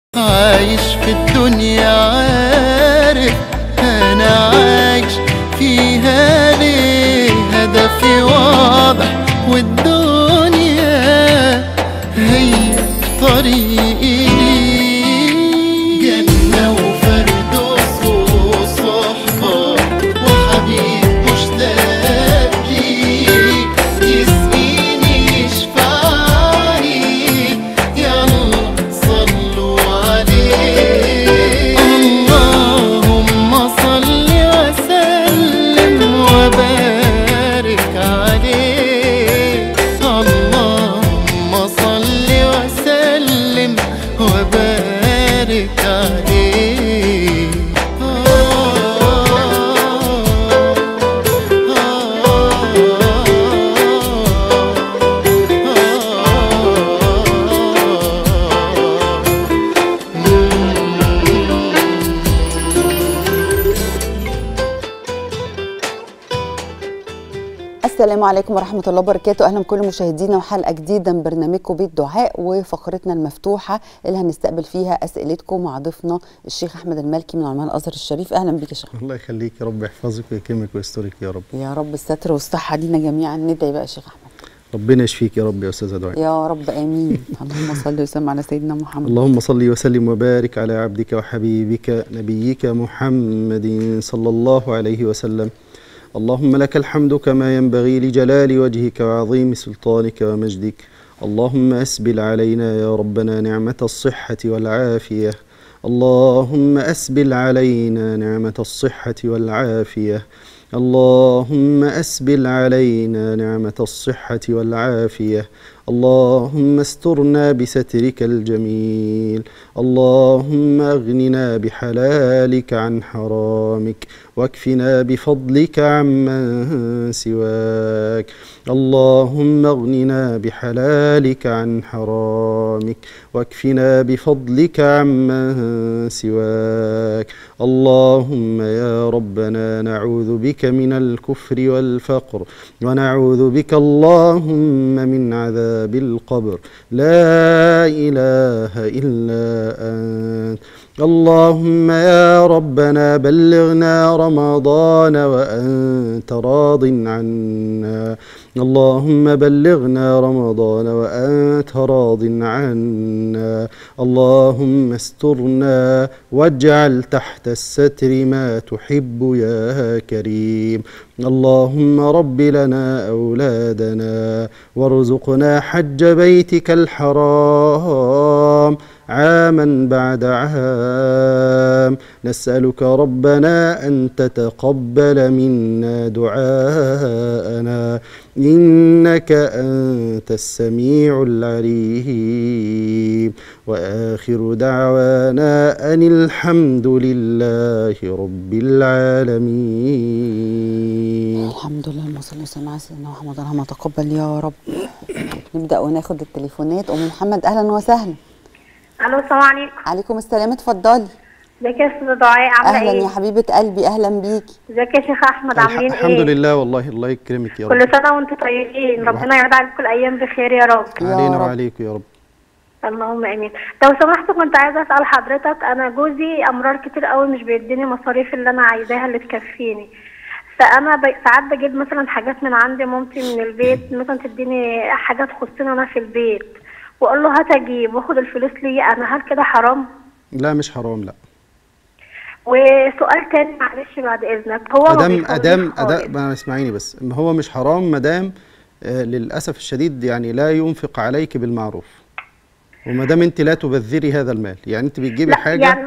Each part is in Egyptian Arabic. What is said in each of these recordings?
عايش في الدنيا عارف انا عايش فيها ليه هدفي واضح والدنيا هي طريقي ليه جنة وفردوس وصحبة وحبيب مشتاق ليه يسقيني يشفعني يلا صلوا عليه اللهم صل وسلم وبارك عليه اللهم صل وسلم وبارك عليه السلام عليكم ورحمة الله وبركاته أهلا بكل مشاهدينا وحلقة جديدة من برنامجكم بيت دعاء وفقرتنا المفتوحة اللي هنستقبل فيها أسئلتكم مع ضيفنا الشيخ أحمد المالكي من علماء الأزهر الشريف أهلا بك يا شيخ الله يخليك يا رب يحفظك ويكرمك ويسترك يا رب يا رب الستر والصحة لينا جميعا ندعي بقى يا شيخ أحمد ربنا يشفيك يا رب يا استاذه دعاء يا رب آمين اللهم صل وسلم على سيدنا محمد اللهم صل وسلم وبارك على عبدك وحبيبك نبيك محمد صلى الله عليه وسلم اللهم لك الحمد كما ينبغي لجلال وجهك وعظيم سلطانك ومجدك اللهم اسبل علينا يا ربنا نعمه الصحه والعافيه اللهم اسبل علينا نعمه الصحه والعافيه اللهم اسبل علينا نعمه الصحه والعافيه اللهم استرنا بسترك الجميل اللهم اغننا بحلالك عن حرامك واكفنا بفضلك عمن سواك اللهم اغننا بحلالك عن حرامك واكفنا بفضلك عمن سواك اللهم يا ربنا نعوذ بك من الكفر والفقر ونعوذ بك اللهم من عذاب القبر لا اله الا انت اللهم يا ربنا بلغنا رمضان وانت راض عنا اللهم بلغنا رمضان وانت راض عنا اللهم استرنا واجعل تحت الستر ما تحب يا كريم اللهم رب لنا اولادنا وارزقنا حج بيتك الحرام عاما بعد عام نسألك ربنا أن تتقبل منا دعاءنا إنك أنت السميع العليم وآخر دعوانا أن الحمد لله رب العالمين الحمد لله اللهم صل وسلم على سيدنا محمد اللهم تقبل يا رب نبدأ وناخد التليفونات أم محمد أهلا وسهلا الو السلام عليكم عليكم السلام اتفضلي ازيك يا استاذه دعاء عامله أهلا ايه يا حبيبة قلبي أهلا بيكي ازيك يا شيخ احمد عاملين الحمد ايه لله والله الله يكرمك يا رب كل سنه وانتم طيبين ربنا يعود عليكم الايام بخير يا رب يا علينا رب. وعليك يا رب اللهم امين لو سمحت كنت عايزه اسال حضرتك انا جوزي امرار كتير قوي مش بيديني مصاريف اللي انا عايزاها اللي تكفيني فانا ب... ساعات بجيب مثلا حاجات من عند مامتي من البيت مثلا تديني حاجات تخصني انا في البيت واقول له هات اجيب واخد الفلوس لي انا هل كده حرام لا مش حرام لا وسؤال تاني معلش بعد اذنك هو ما ادام بيفوتنيش ادام خالص. ادام ما اسمعيني بس ما هو مش حرام ما دام آه، للاسف الشديد يعني لا ينفق عليك بالمعروف وما دام انت لا تبذري هذا المال يعني انت بتجيبي لا حاجه يعني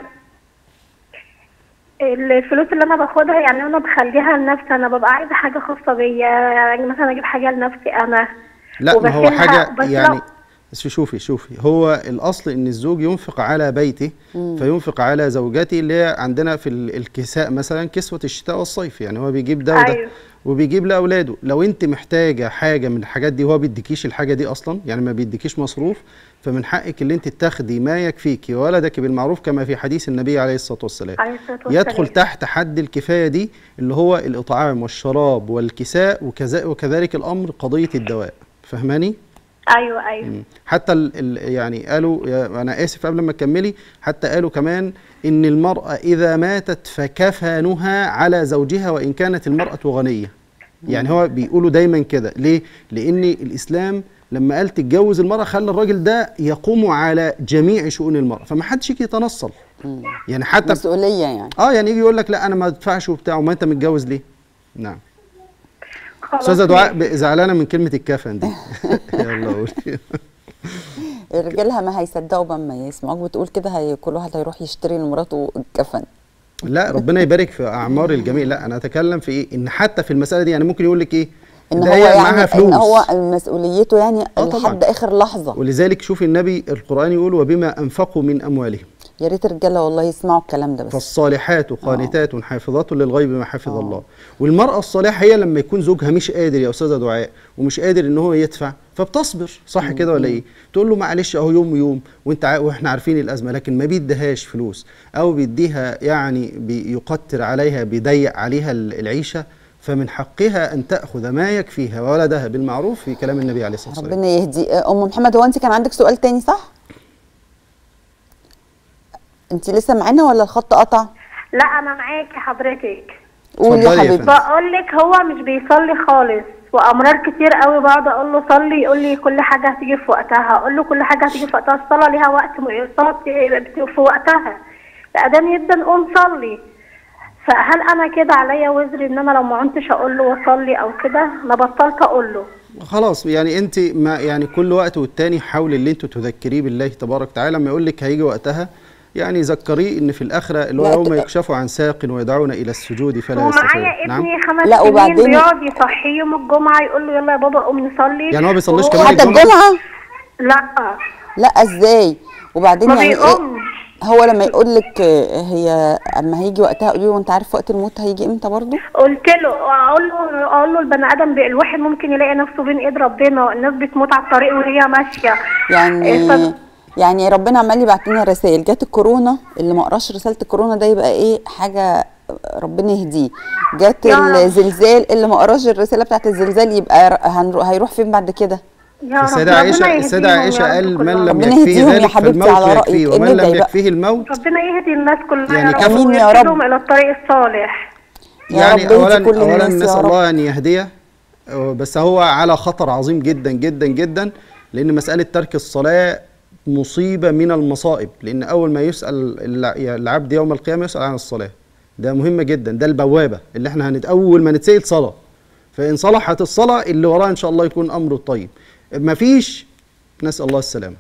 الفلوس اللي انا باخدها يعني انا بخليها لنفسي انا ببقى عايزه حاجه خاصه بيا يعني مثلا اجيب حاجه لنفسي انا لا ما هو وبشيلها- حاجه بس يعني لو- بس شوفي شوفي هو الاصل ان الزوج ينفق على بيته فينفق على زوجته اللي هي عندنا في ال- الكساء مثلا كسوه الشتاء والصيف يعني هو بيجيب ده وده أيوة. وبيجيب لاولاده لو انت محتاجه حاجه من الحاجات دي هو بيديكيش الحاجه دي اصلا يعني ما بيديكيش مصروف فمن حقك اللي انت تاخدي ما يكفيك ولدك بالمعروف كما في حديث النبي عليه الصلاه والسلام عليه الصلاة والسلام. يدخل تحت حد الكفايه دي اللي هو الاطعام والشراب والكساء وكذا وكذلك الامر قضيه الدواء فهماني ايوه ايوه مم. حتى ال ال يعني قالوا يا- انا اسف قبل ما تكملي حتى قالوا كمان ان المراه اذا ماتت فكفنها على زوجها وان كانت المراه غنيه يعني هو بيقولوا دايما كده ليه لان الاسلام لما قال تتجوز المراه خلى الراجل ده يقوم على جميع شؤون المراه فما حدش يجي يتنصل يعني حتى مسؤوليه يعني اه يعني يجي يقول لك لا انا ما ادفعش وبتاع وما انت متجوز ليه نعم خلاص استاذه دعاء ماشي. ب- زعلانه من كلمه الكفن دي يلا قولي الرجاله ما هيصدقوا بما يسمعوك بتقول كده هي كل واحد هيروح يشتري لمراته الكفن لا ربنا يبارك في اعمار الجميع لا انا اتكلم في ايه ان حتى في المساله دي يعني ممكن يقول لك ايه ان ده هو هي يعني معاها فلوس ان هو مسؤوليته يعني آه طبعاً. لحد اخر لحظه ولذلك شوفي النبي القران يقول وبما انفقوا من اموالهم يا ريت الرجاله والله يسمعوا الكلام ده بس فالصالحات قانتات حافظات للغيب ما حفظ الله والمراه الصالحه هي لما يكون زوجها مش قادر يا استاذه دعاء ومش قادر ان هو يدفع فبتصبر صح كده ولا ايه تقول له معلش اهو يوم ويوم وانت عا- واحنا عارفين الازمه لكن ما بيديهاش فلوس او بيديها يعني بيقتر عليها بيضيق عليها ال- العيشه فمن حقها ان تاخذ ما يكفيها وولدها بالمعروف في كلام النبي عليه الصلاه والسلام ربنا يهدي آه، ام محمد هو انت كان عندك سؤال تاني صح انت لسه معانا ولا الخط قطع لا انا معاكي حضرتك قولي اتفضلي يا يا حبيبتي فندم. بقول لك هو مش بيصلي خالص وامرار كتير قوي بقعد اقول له صلي يقول لي كل حاجه هتيجي في وقتها اقول له كل حاجه هتيجي في وقتها الصلاه ليها وقت م- الصلاه بت- في وقتها اذان جدا قوم صلي فهل انا كده عليا وزر ان انا لو ما كنتش اقول له واصلي او كده انا بطلت اقول له خلاص يعني انت ما يعني كل وقت والتاني حاول اللي انتوا تذكريه بالله تبارك وتعالى لما يقول لك هيجي وقتها يعني ذكريه ان في الاخره اللي هو لا، يوم ت- يكشف عن ساق ويدعون الى السجود فلا ومعايا يستطيعون ابني خمس لا، سنين وبعدين- بيقعد يصحيه يوم الجمعه يقول له يلا يا بابا قوم نصلي يعني هو ما بيصليش وهو- كمان حتى الجمعة؟ الجمعه لا لا ازاي وبعدين ما يعني ايه بيقومش هو لما يقول لك آه، هي اما هيجي وقتها قولي له انت عارف وقت الموت هيجي امتى برضه قلت له اقول له اقول له البني ادم بي- الواحد ممكن يلاقي نفسه بين ايد ربنا الناس بتموت على الطريق وهي ماشيه يعني إيه ف- يعني ربنا عمال يبعت لنا رسائل جت الكورونا اللي ما قراش رساله الكورونا ده يبقى ايه حاجه ربنا يهديه جت يا رب. الزلزال اللي ما قراش الرساله بتاعت الزلزال يبقى ر- هنرو- هيروح فين بعد كده يا رب السيدة ربنا عائشة السيدة يهديهم عائشة يا رب قال من كلهم. لم ربنا يكفيه يهديهم يا ذلك حبيبتي فالموت على رأيك. يكفيه ومن ندعي لم بقى. يكفيه الموت ربنا يهدي الناس كلها يعني يا كم- رب آمين يا رب. ويرشدهم الى الطريق الصالح يا يعني رب يهدي اولا كل اولا الناس يا نسال رب. الله ان يهديه أه، بس هو على خطر عظيم جدا جدا جدا لان مساله ترك الصلاه مصيبه من المصائب لان اول ما يسال الع- العبد يوم القيامه يسال عن الصلاه ده مهمه جدا ده البوابه اللي احنا هنت اول ما نتسال صلاه فان صلحت الصلاه اللي وراها ان شاء الله يكون امره طيب مفيش نسال الله السلامه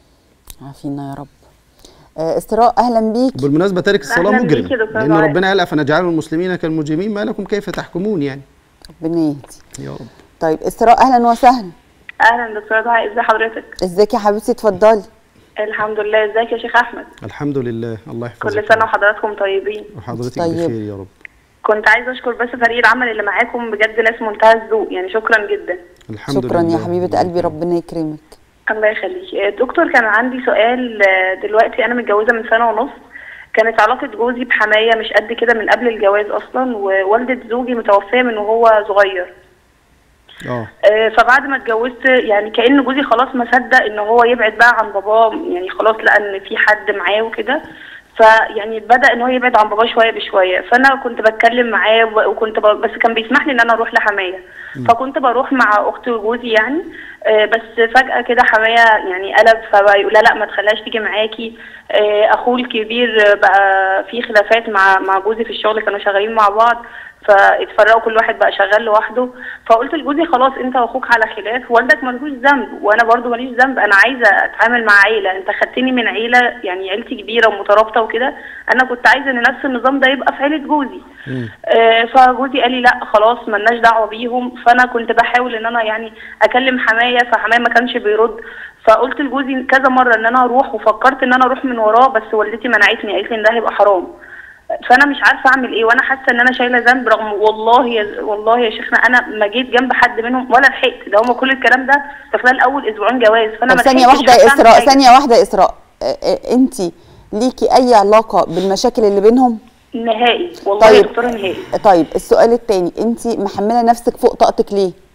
عافينا يا رب آه، اسراء اهلا بيك بالمناسبه تارك الصلاه أهلاً مجرم بيك يا دكتور لان دعاء. ربنا قال افنجعل المسلمين كالمجرمين ما لكم كيف تحكمون يعني ربنا يهدي يا رب طيب اسراء اهلا وسهلا اهلا دكتوره دعاء ازي حضرتك ازيك يا حبيبتي اتفضلي الحمد لله ازيك يا شيخ احمد الحمد لله الله يحفظك كل سنه وحضراتكم طيبين وحضرتك طيب. بخير يا رب كنت عايزه اشكر بس فريق العمل اللي معاكم بجد ناس منتهى الذوق يعني شكرا جدا الحمد شكرا لله يا حبيبه قلبي ربنا يكرمك الله يخليك آه، دكتور كان عندي سؤال آه، دلوقتي انا متجوزه من سنه ونص كانت علاقه جوزي بحمايه مش قد كده من قبل الجواز اصلا ووالده زوجي متوفيه من وهو صغير اه آه، فبعد ما اتجوزت يعني كأن جوزي خلاص ما صدق ان هو يبعد بقى عن باباه يعني خلاص لقى ان في حد معاه وكده فيعني بدأ ان هو يبعد عن باباه شويه بشويه فانا كنت بتكلم معاه وب- وكنت ب... بس كان بيسمح لي ان انا اروح لحمايه فكنت بروح مع اخت جوزي يعني آه، بس فجأة كده حمايه يعني قلب فبيقول لها لا ما تخليهاش تيجي معاكي آه، اخوه الكبير بقى في خلافات مع مع جوزي في الشغل كانوا شغالين مع بعض فاتفرقوا كل واحد بقى شغال لوحده فقلت لجوزي خلاص انت واخوك على خلاف والدك ملهوش ذنب وانا برضو ماليش ذنب انا عايزه اتعامل مع عيله انت خدتني من عيله يعني عيلتي كبيره ومترابطه وكده انا كنت عايزه ان نفس النظام ده يبقى في عيله جوزي آه فجوزي قال لي لا خلاص ملناش دعوه بيهم فانا كنت بحاول ان انا يعني اكلم حمايه فحمايه ما كانش بيرد فقلت لجوزي كذا مره ان انا اروح وفكرت ان انا اروح من وراه بس والدتي منعتني قالت لي ان ده هيبقى حرام فانا مش عارفه اعمل ايه وانا حاسه ان انا شايله ذنب رغم والله يا والله يا شيخنا انا ما جيت جنب حد منهم ولا لحقت ده هم كل الكلام ده في خلال اول اسبوعين جواز فانا طب ما ثانيه لحقتش واحده يا حتى أعمل اسراء حاجة. ثانيه واحده يا اسراء انت ليكي اي علاقه بالمشاكل اللي بينهم نهائي والله يا طيب دكتوره نهائي طيب السؤال الثاني انت محمله نفسك فوق طاقتك ليه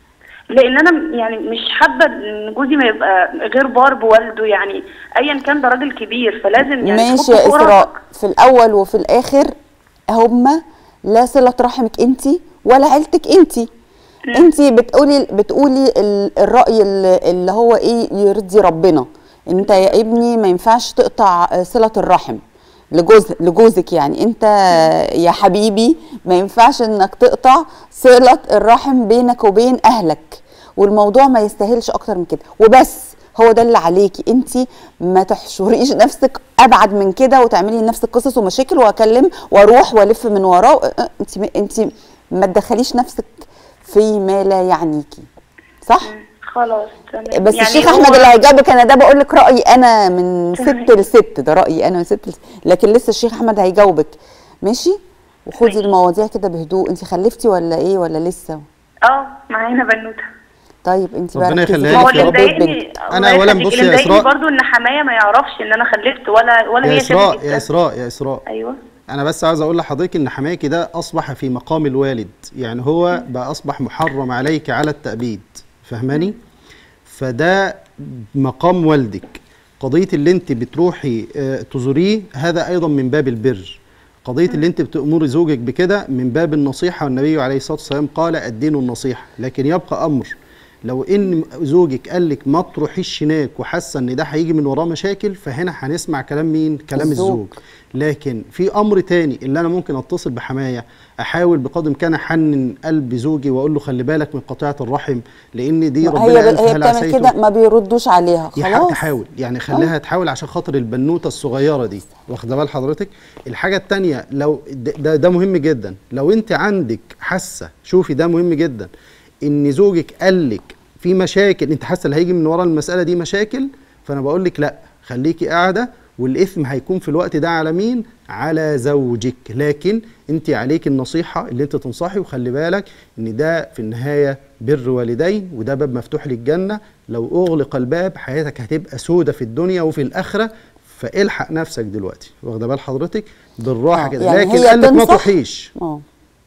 لان انا يعني مش حابه ان جوزي ما يبقى غير بار بوالده يعني ايا كان ده راجل كبير فلازم يعني ماشي تحطه يا فوق اسراء راسك. في الاول وفي الاخر هما لا صله رحمك انت ولا عيلتك انت انت بتقولي بتقولي ال- الراي اللي اللي هو ايه يرضي ربنا انت يا ابني ما ينفعش تقطع آه، صله الرحم لجوز لجوزك يعني انت يا حبيبي ما ينفعش انك تقطع صله الرحم بينك وبين اهلك والموضوع ما يستاهلش اكتر من كده وبس هو ده اللي عليكي انت ما تحشريش نفسك ابعد من كده وتعملي لنفسك قصص ومشاكل واكلم واروح والف من وراه اه، اه، انت انت ما تدخليش نفسك في ما لا يعنيكي صح خلاص تمام بس يعني الشيخ هو- احمد اللي هيجاوبك انا ده بقول لك رايي انا من تمام. ست لست ده رايي انا من ست لست لكن لسه الشيخ احمد هيجاوبك ماشي وخدي ماشي. المواضيع كده بهدوء انت خلفتي ولا ايه ولا لسه اه معانا بنوته طيب انت بقى ربنا ركزي يخليها في ما هو لك يا اللي رب. تربية مضايقني بنتك. أنا الله أولاً يخليك، بصي اللي يا مضايقني إسراء. برضو ان حمايه ما يعرفش ان انا خلفت ولا ولا يا هي اسراء شافت يا لسه. اسراء يا اسراء ايوه انا بس عاوز اقول لحضرتك ان حماكي ده اصبح في مقام الوالد يعني هو بقى اصبح محرم عليك على التأبيد فهماني فده مقام والدك قضية اللي انت بتروحي آه، تزوريه هذا ايضا من باب البر قضية اللي انت بتأمري زوجك بكده من باب النصيحة والنبي عليه الصلاة والسلام قال الدين النصيحة لكن يبقى امر لو ان زوجك قال لك ما تروحيش هناك وحاسه ان ده هيجي من وراه مشاكل فهنا هنسمع كلام مين كلام الزوج. الزوج لكن في امر تاني اللي انا ممكن اتصل بحمايه احاول بقدر الامكان احنن قلب زوجي واقول له خلي بالك من قطيعه الرحم لان دي ربنا هي قال هي فهل بتعمل عسيتم كده ما بيردوش عليها يح- خلاص تحاول يعني خليها تحاول عشان خاطر البنوته الصغيره دي واخده بال حضرتك الحاجه التانية لو ده, ده, ده مهم جدا لو انت عندك حاسه شوفي ده مهم جدا ان زوجك قال لك في مشاكل انت حاسه اللي هيجي من ورا المساله دي مشاكل فانا بقول لك لا خليكي قاعده والاثم هيكون في الوقت ده على مين على زوجك لكن انت عليك النصيحه اللي انت تنصحي وخلي بالك ان ده في النهايه بر والدين وده باب مفتوح للجنه لو اغلق الباب حياتك هتبقى سودة في الدنيا وفي الاخره فالحق نفسك دلوقتي واخده بال حضرتك بالراحه آه، كده يعني لكن هي قال لك ما تنصح؟ تروحيش اه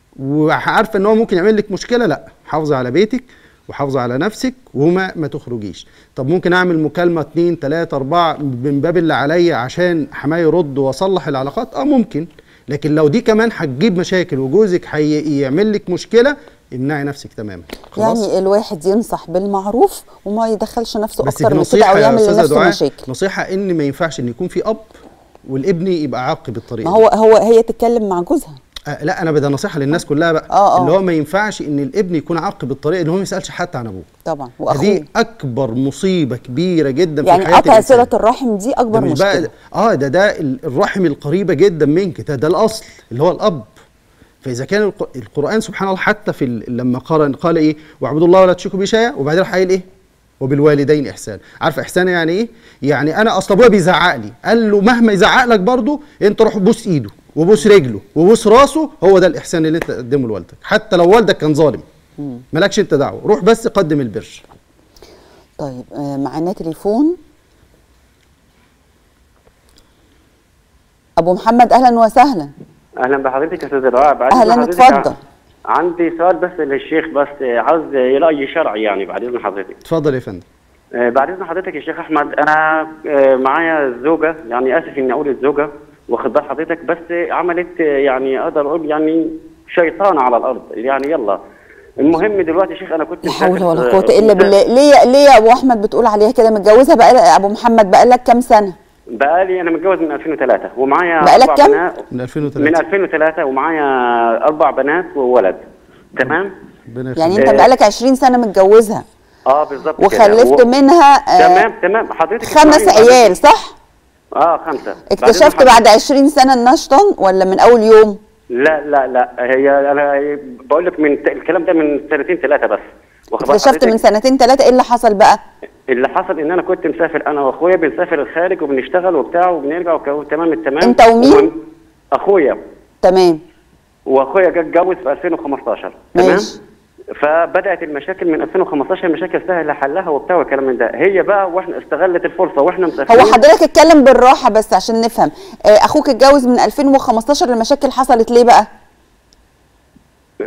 وعارفه ان هو ممكن يعمل لك مشكله لا حافظي على بيتك وحافظي على نفسك وما ما تخرجيش طب ممكن اعمل مكالمه اتنين تلاته اربعه من باب اللي عليا عشان حماية يرد واصلح العلاقات اه ممكن لكن لو دي كمان هتجيب مشاكل وجوزك هيعمل لك مشكله امنعي نفسك تماما خلاص يعني الواحد ينصح بالمعروف وما يدخلش نفسه بس اكتر في من كده نصيحه او يا يعمل استاذه لنفسه دعاء مشاكل نصيحه ان ما ينفعش ان يكون في اب والابن يبقى عاق بالطريقه ما دي. هو هو هي تتكلم مع جوزها آه لا انا بدي نصيحه للناس كلها بقى آه، آه. اللي هو ما ينفعش ان الابن يكون عاق بالطريقه ان هو ما يسالش حتى عن ابوه طبعا واخوه دي اكبر مصيبه كبيره جدا يعني في حياه قطع الإنسان. صله الرحم دي ده اكبر مش مشكله بقى اه ده ده ال- الرحم القريبه جدا منك ده ده الاصل اللي هو الاب فاذا كان الق- القران سبحان الله حتى في ال- لما قال قال ايه واعبدوا الله ولا تشركوا به شيئا وبعدين راح قايل ايه وبالوالدين احسان عارف احسان يعني ايه يعني انا اصل ابويا بيزعق لي قال له مهما يزعق لك برضه انت روح بوس ايده وبوس رجله وبوس راسه هو ده الاحسان اللي انت تقدمه لوالدك حتى لو والدك كان ظالم مالكش انت دعوه روح بس قدم البر طيب آه معانا تليفون ابو محمد اهلا وسهلا اهلا بحضرتك يا استاذ دعاء بعد إذن أهلاً، حضرتك اتفضل. عندي سؤال بس للشيخ بس عاوز يلاقي شرعي يعني بعد اذن حضرتك اتفضل يا فندم آه، بعد اذن حضرتك يا شيخ احمد انا آه، معايا زوجه يعني اسف اني اقول الزوجه واخد بال حضرتك بس عملت آه، يعني اقدر اقول يعني شيطان على الارض يعني يلا المهم دلوقتي يا شيخ انا كنت لا حول مسافر، ولا آه، قوه الا مسافر- بالله ليه ليه يا ابو احمد بتقول عليها كده متجوزها بقى ابو محمد بقى لك كام سنه بقالي انا متجوز من 2003 ومعايا بقالك أربع كام؟ بنات من 2003 من 2003 ومعايا اربع بنات وولد تمام ربنا يعني يخليك. انت بقالك 20 سنه متجوزها اه بالظبط كده. وخلفت و- منها آه تمام تمام حضرتك خمس اسمعيني عيال حضرتك. صح اه خمسه اكتشفت بعدين بعد 20 سنه النشطن ولا من اول يوم لا لا لا هي انا بقول لك من الكلام ده من سنتين ثلاثه بس واخد بال اكتشفت من حضرتك؟ سنتين ثلاثه ايه اللي حصل بقى اللي حصل ان انا كنت مسافر انا واخويا بنسافر الخارج وبنشتغل وبتاع وبنرجع وكو- تمام التمام أنت ومين؟ ومن- اخويا تمام واخويا جه اتجوز في 2015 تمام ماشي. فبدات المشاكل من 2015 مشاكل سهل حلها وبتاع والكلام من ده هي بقى واحنا استغلت الفرصه واحنا مسافرين هو حضرتك اتكلم بالراحه بس عشان نفهم آه، اخوك اتجوز من 2015 المشاكل حصلت ليه بقى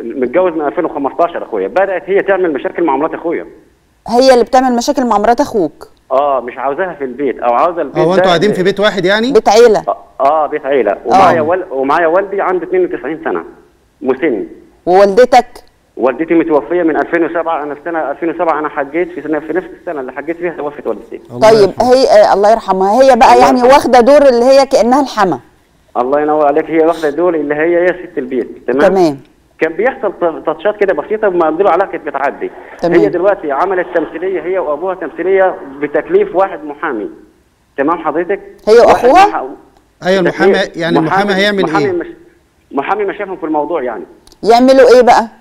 متجوز من 2015 اخويا بدات هي تعمل مشاكل مع مرات اخويا هي اللي بتعمل مشاكل مع مرات اخوك اه مش عاوزاها في البيت او عاوزه البيت هو ده- انتوا قاعدين في بيت واحد يعني بيت عيله اه, آه بيت عيله ومعايا وال... ومعايا والدي عنده 92 سنه مسن ووالدتك والدتي متوفيه من 2007 انا في سنه 2007 انا حجيت في سنه في نفس السنه اللي حجيت فيها توفت والدتي الله طيب يرحمه. هي آه الله يرحمها هي بقى الله يعني يرحمها. واخده دور اللي هي كانها الحما الله ينور عليك هي واخده دول اللي هي هي ست البيت تمام تمام كان بيحصل ت- تاتشات كده بسيطه ما بيقولوا عليها كانت بتعدي تمام. هي دلوقتي عملت تمثيليه هي وابوها تمثيليه بتكليف واحد محامي تمام حضرتك هي واحد وأخوها؟ محا- ايوه المحامي بتكليف. يعني المحامي هيعمل محامي ايه مش محامي ما شافهم في الموضوع يعني يعملوا ايه بقى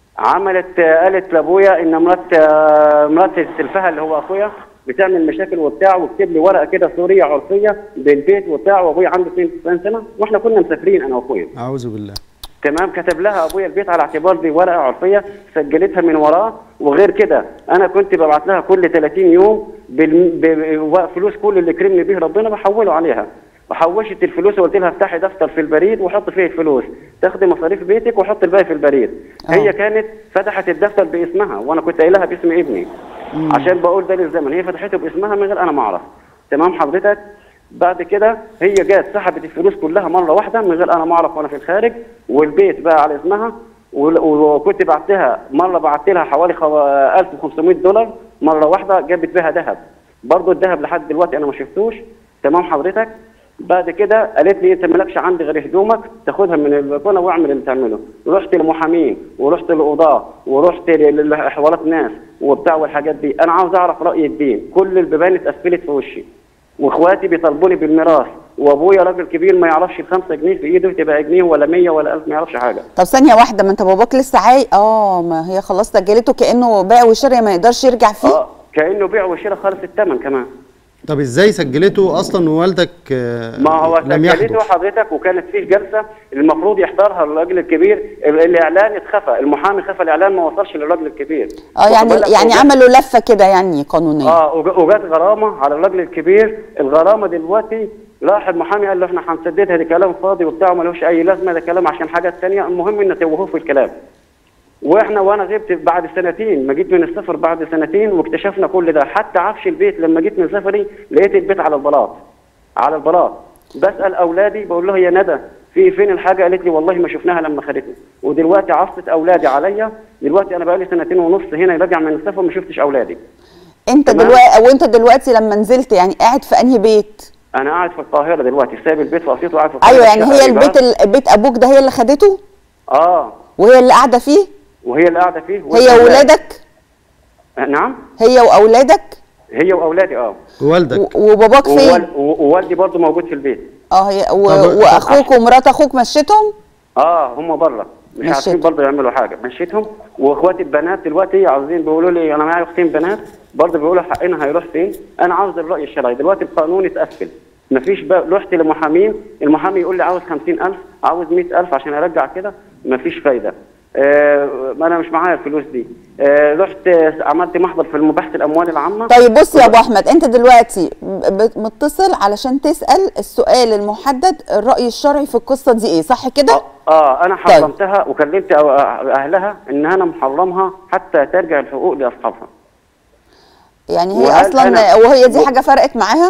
عملت آه، قالت لابويا ان مرات آه، مرات سلفها اللي هو اخويا بتعمل مشاكل وبتاع وكتب لي ورقه كده سوريه عرفيه بالبيت وبتاع وابويا عنده 92 سنه واحنا كنا مسافرين انا واخويا اعوذ بالله تمام كتب لها ابويا البيت على اعتبار دي ورقه عرفيه سجلتها من وراه وغير كده انا كنت ببعت لها كل 30 يوم بال... ب... فلوس كل اللي كرمني به ربنا بحوله عليها وحوشت الفلوس وقلت لها افتحي دفتر في البريد وحط فيه الفلوس تاخدي مصاريف بيتك وحط الباقي في البريد آه. هي كانت فتحت الدفتر باسمها وانا كنت قايلها باسم ابني عشان بقول ده للزمن هي فتحته باسمها من غير انا ما اعرف تمام حضرتك بعد كده هي جت سحبت الفلوس كلها مره واحده من غير انا ما اعرف وانا في الخارج والبيت بقى على اسمها وال- وكنت بعت لها مره بعت لها حوالي خو- 1500 دولار مره واحده جابت بيها ذهب برضه الذهب لحد دلوقتي انا ما شفتوش تمام حضرتك بعد كده قالت لي انت مالكش عندي غير هدومك تاخدها من البلكونه واعمل اللي تعمله رحت لمحامين ورحت للقضاه ورحت ل- لحوارات ناس وبتاع والحاجات دي انا عاوز اعرف راي الدين كل البيبان اتقفلت في وشي واخواتي بيطالبوني بالميراث وابويا راجل كبير ما يعرفش الخمسة جنيه في ايده تبقى جنيه ولا 100 ولا 1000 ما يعرفش حاجه طب ثانيه واحده ما انت باباك لسه عاي اه ما هي خلاص سجلته كانه بيع وشراء ما يقدرش يرجع فيه اه كانه بيع وشراء خالص الثمن كمان طب ازاي سجلته اصلا ووالدك آه، ما هو لم سجلته يحضر حضرتك وكانت فيه جلسه المفروض يحضرها الراجل الكبير ال- الاعلان اتخفى المحامي خفى الاعلان ما وصلش للراجل الكبير اه واخد يعني بالك؟ يعني وجت- عملوا لفه كده يعني قانونيه اه وج- وجت غرامه على الراجل الكبير الغرامه دلوقتي راح المحامي قال له احنا هنسددها دي كلام فاضي وبتاع ملوش اي لازمه ده كلام عشان حاجات ثانيه المهم ان توهوه في الكلام واحنا وانا غبت بعد سنتين ما جيت من السفر بعد سنتين واكتشفنا كل ده حتى عفش البيت لما جيت من سفري لقيت البيت على البلاط على البلاط بسال اولادي بقول له يا ندى في فين الحاجه قالت لي والله ما شفناها لما خدتني ودلوقتي عصت اولادي عليا دلوقتي انا بقالي سنتين ونص هنا راجع من السفر ما شفتش اولادي انت تمام. دلوقتي وانت دلوقتي لما نزلت يعني قاعد في انهي بيت انا قاعد في القاهره دلوقتي سايب البيت في اسيوط وقاعد في القاهره ايوه يعني الشقة هي إيجار. البيت ال- بيت ابوك ده هي اللي خدته اه وهي اللي قاعده فيه وهي اللي قاعده فيه هي والأولاد. واولادك نعم هي واولادك هي واولادي اه ووالدك و- وباباك فين ووال- و- ووالدي برضه موجود في البيت اه هي و... طب- واخوك ومرات اخوك مشيتهم اه هم بره مش عارفين مشيتهم. برضه يعملوا حاجه مشيتهم واخواتي البنات دلوقتي عاوزين بيقولوا لي انا معايا اختين بنات برضه بيقولوا حقنا هيروح فين انا عاوز الراي الشرعي دلوقتي القانون اتقفل مفيش بقى رحت لمحامين المحامي يقول لي عاوز 50000 عاوز 100000 عشان ارجع كده مفيش فايده آه ما انا مش معايا الفلوس دي آه رحت آه، عملت محضر في المباحث الاموال العامه طيب بص يا ابو احمد انت دلوقتي ب- متصل علشان تسال السؤال المحدد الراي الشرعي في القصه دي ايه صح كده اه, آه انا طيب. حرمتها وكلمت أو- اهلها ان انا محرمها حتى ترجع الحقوق لاصحابها يعني هي وهل اصلا أنا- وهي دي و- حاجه فرقت معاها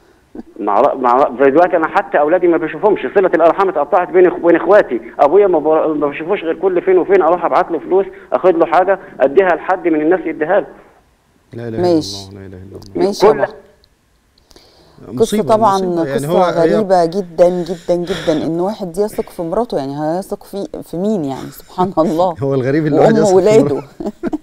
مع مع دلوقتي انا حتى اولادي ما بشوفهمش صله الارحام اتقطعت بين إخ- بين اخواتي ابويا ما ب- ما بشوفوش غير كل فين وفين اروح ابعت له فلوس اخد له حاجه اديها لحد من الناس يديها له لا اله الا ماشي. الله لا اله الا الله ماشي يا كل- ابو أحمد. قصه مصيبة- طبعا مصيبة. يعني قصه هو هي- غريبه جدا جدا جدا ان واحد يثق في مراته يعني هيثق في في مين يعني سبحان الله هو الغريب اللي الواحد وام يثق في ولاده مراته.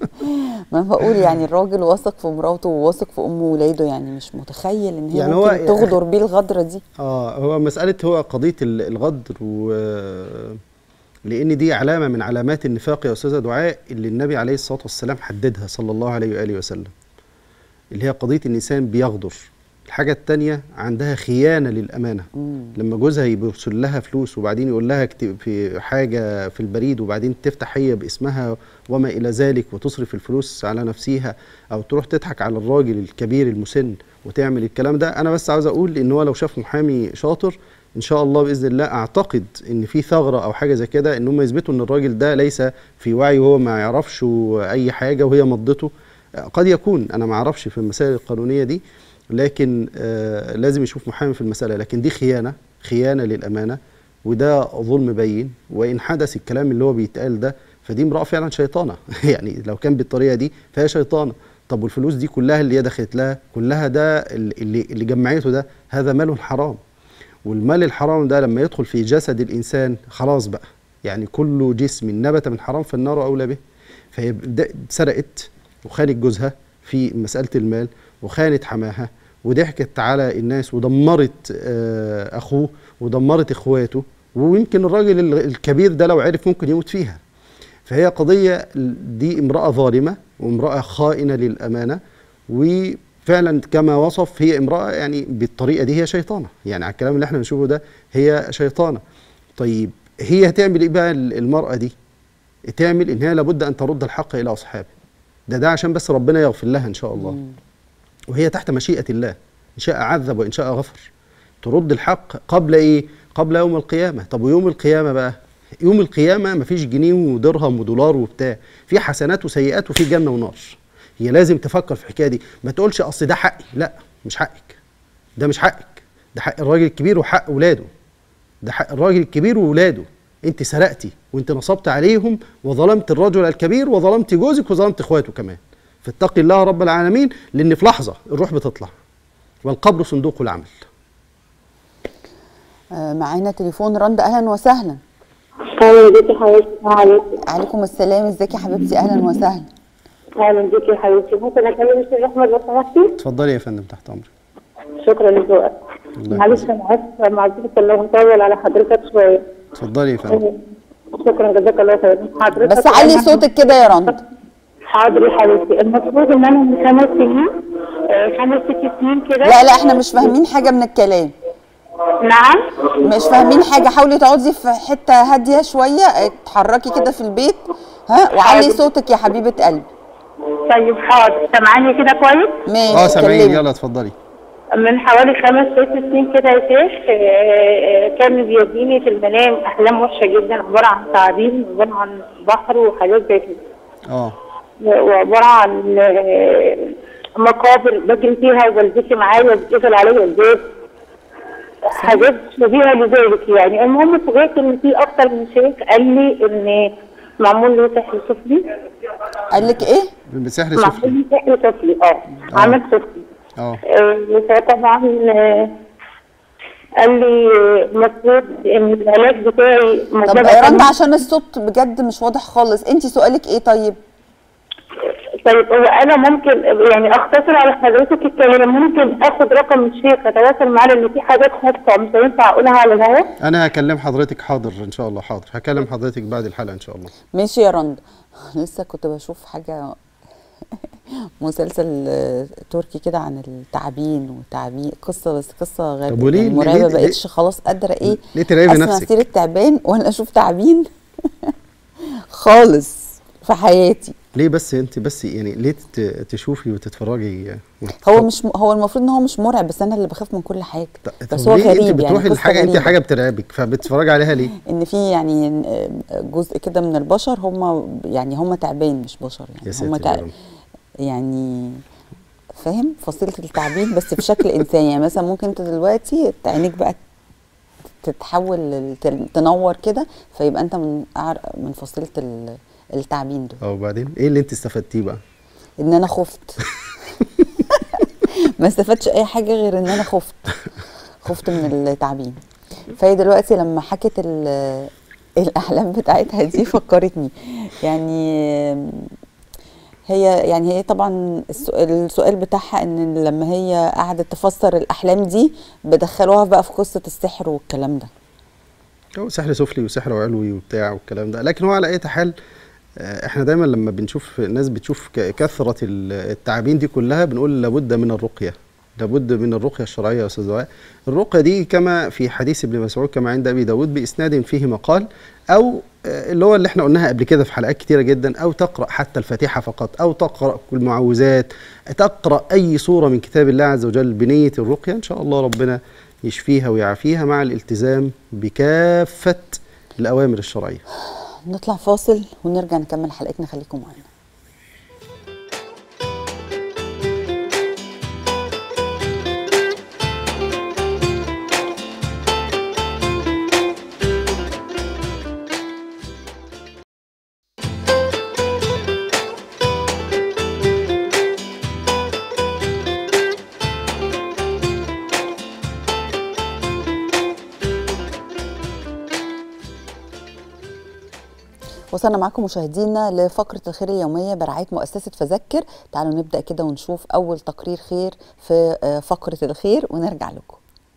ما أنا بقول يعني الراجل واثق في مراته وواثق في ام ولاده يعني مش متخيل ان هي يعني ممكن هو- تغدر بيه الغدره دي اه هو مسألة هو قضية ال- الغدر و لأن دي علامة من علامات النفاق يا أستاذة دعاء اللي النبي عليه الصلاة والسلام حددها صلى الله عليه وآله وسلم اللي هي قضية الإنسان بيغدر الحاجة التانية عندها خيانة للأمانة لما جوزها يرسل لها فلوس وبعدين يقول لها اكتب في حاجة في البريد وبعدين تفتح هي باسمها وما إلى ذلك وتصرف الفلوس على نفسها أو تروح تضحك على الراجل الكبير المسن وتعمل الكلام ده أنا بس عاوز أقول إن هو لو شاف محامي شاطر ان شاء الله باذن الله اعتقد ان في ثغره او حاجه زي كده ان هم يثبتوا ان الراجل ده ليس في وعي وهو ما يعرفش اي حاجه وهي مضته قد يكون انا ما اعرفش في المسائل القانونيه دي لكن آه لازم يشوف محامي في المساله لكن دي خيانه خيانه للامانه وده ظلم بين وان حدث الكلام اللي هو بيتقال ده فدي امراه فعلا شيطانه يعني لو كان بالطريقه دي فهي شيطانه طب والفلوس دي كلها اللي هي دخلت لها كلها ده اللي اللي جمعته ده هذا مال حرام والمال الحرام ده لما يدخل في جسد الانسان خلاص بقى يعني كل جسم نبت من حرام فالنار اولى به فهي ده- سرقت وخانت جوزها في مساله المال وخانت حماها وضحكت على الناس ودمرت آه، اخوه ودمرت اخواته ويمكن الراجل ال- الكبير ده لو عرف ممكن يموت فيها فهي قضية دي امرأة ظالمة وامرأة خائنة للأمانة وفعلا كما وصف هي امرأة يعني بالطريقة دي هي شيطانة يعني على الكلام اللي احنا بنشوفه ده هي شيطانة طيب هي هتعمل ايه بقى ال- المرأة دي تعمل ان هي لابد ان ترد الحق الى اصحابه ده ده عشان بس ربنا يغفر لها ان شاء الله وهي تحت مشيئة الله إن شاء عذب وإن شاء غفر ترد الحق قبل إيه؟ قبل يوم القيامة طب ويوم القيامة بقى يوم القيامة مفيش جنيه ودرهم ودولار وبتاع في حسنات وسيئات وفي جنة ونار هي لازم تفكر في الحكاية دي ما تقولش أصل ده حقي لا مش حقك ده مش حقك ده حق الراجل الكبير وحق ولاده ده حق الراجل الكبير وولاده انت سرقتي وانت نصبت عليهم وظلمت الرجل الكبير وظلمت جوزك وظلمت اخواته كمان فاتقي الله رب العالمين لان في لحظه الروح بتطلع والقبر صندوق العمل آه، معانا تليفون رند اهلا وسهلا اهلا بيكي حبيبتي السلام عليكم عليكم السلام ازيك يا حبيبتي اهلا وسهلا اهلا بيكي حبيبتي ممكن اكلم الشيخ احمد لو سمحتي اتفضلي يا فندم تحت امرك شكرا لذوقك الله معلش يحفظك. انا اسفه معذره الله مطول على حضرتك شويه اتفضلي يا فندم شكرا جزاك الله خير حضرتك بس علي أنا- صوتك كده يا رند حاضر يا حبيبتي المفروض ان انا من خمس سنين آه، خمس ست سنين كده لا لا احنا مش فاهمين حاجه من الكلام نعم مش فاهمين حاجه حاولي تقعدي في حته هاديه شويه اتحركي كده في البيت ها وعلي حاضر. صوتك يا حبيبه قلبي طيب حاضر سامعاني كده كويس ماشي اه سامعين اتكلمي. يلا اتفضلي من حوالي خمس ست سنين كده يا شيخ آه، آه، كان بيديني في المنام احلام وحشه جدا عباره عن تعابين عباره عن بحر وحاجات زي كده اه وعباره عن آه، مقابر بجري فيها ووالدتي معايا بتقفل عليا البيت حاجات شبيهه لذلك يعني المهم فوجئت ان في اكتر من شيخ قال لي ان معمول لي سحر سفلي قال لك ايه بسحر معمول سفلي لي سحر سفلي اه عمل سفلي اه آه، فطبعا آه، قال لي المفروض ان العلاج بتاعي طب مجرد يا رند أنا- عشان الصوت بجد مش واضح خالص انت سؤالك ايه طيب طيب هو انا ممكن يعني اختصر على حضرتك الكلام ممكن اخد رقم الشيخ اتواصل معاه لان في حاجات خاصه مش هينفع اقولها على الهواء انا هكلم حضرتك حاضر ان شاء الله حاضر هكلم حضرتك بعد الحلقه ان شاء الله ماشي يا رند لسه كنت بشوف حاجه مسلسل آه، تركي كده عن التعابين والتعابين قصه بس قصه غريبه طب وليه- يعني ليه- مرعبه ليه- بقتش خلاص قادره ايه ليه ترعبي اسمع نفسك؟ سيره تعبان ولا اشوف تعابين خالص في حياتي ليه بس انت بس يعني ليه ت- تشوفي وتتفرجي هو مش م- هو المفروض ان هو مش مرعب بس انا اللي بخاف من كل حاجه بس طب هو ليه غريب انت بتروحي يعني قصة لحاجه انت غريبة. حاجه بترعبك فبتتفرجي عليها ليه ان في يعني جزء كده من البشر هم يعني هم تعبان مش بشر يا يعني ساتر هم يا تع... رب. يعني فاهم فصيله التعبين بس بشكل انساني يعني مثلا ممكن انت دلوقتي عينيك بقى تتحول لل- تل- تنور كده فيبقى انت من أعر- من فصيله ال- التعبين دول اه وبعدين ايه اللي انت استفدتيه بقى ان انا خفت ما استفدتش اي حاجه غير ان انا خفت خفت من التعبين فهي دلوقتي لما حكت ال- الاحلام بتاعتها دي فكرتني يعني هي يعني هي طبعا السؤال, السؤال بتاعها ان لما هي قعدت تفسر الاحلام دي بدخلوها بقى في قصه السحر والكلام ده هو سحر سفلي وسحر علوي وبتاع والكلام ده لكن هو على اي حال آه، احنا دايما لما بنشوف ناس بتشوف ك- كثره ال- التعابين دي كلها بنقول لابد من الرقيه لابد من الرقيه الشرعيه يا استاذ دعاء الرقيه دي كما في حديث ابن مسعود كما عند ابي داود باسناد فيه مقال او آه، اللي هو اللي احنا قلناها قبل كده في حلقات كتيره جدا او تقرا حتى الفاتحه فقط او تقرا كل المعوذات تقرا اي سوره من كتاب الله عز وجل بنيه الرقيه ان شاء الله ربنا يشفيها ويعافيها مع الالتزام بكافة الأوامر الشرعية نطلع فاصل ونرجع نكمل حلقتنا خليكم معانا وصلنا معكم مشاهدينا لفقرة الخير اليومية برعاية مؤسسة فذكر تعالوا نبدأ كده ونشوف أول تقرير خير في آه، فقرة الخير ونرجع لكم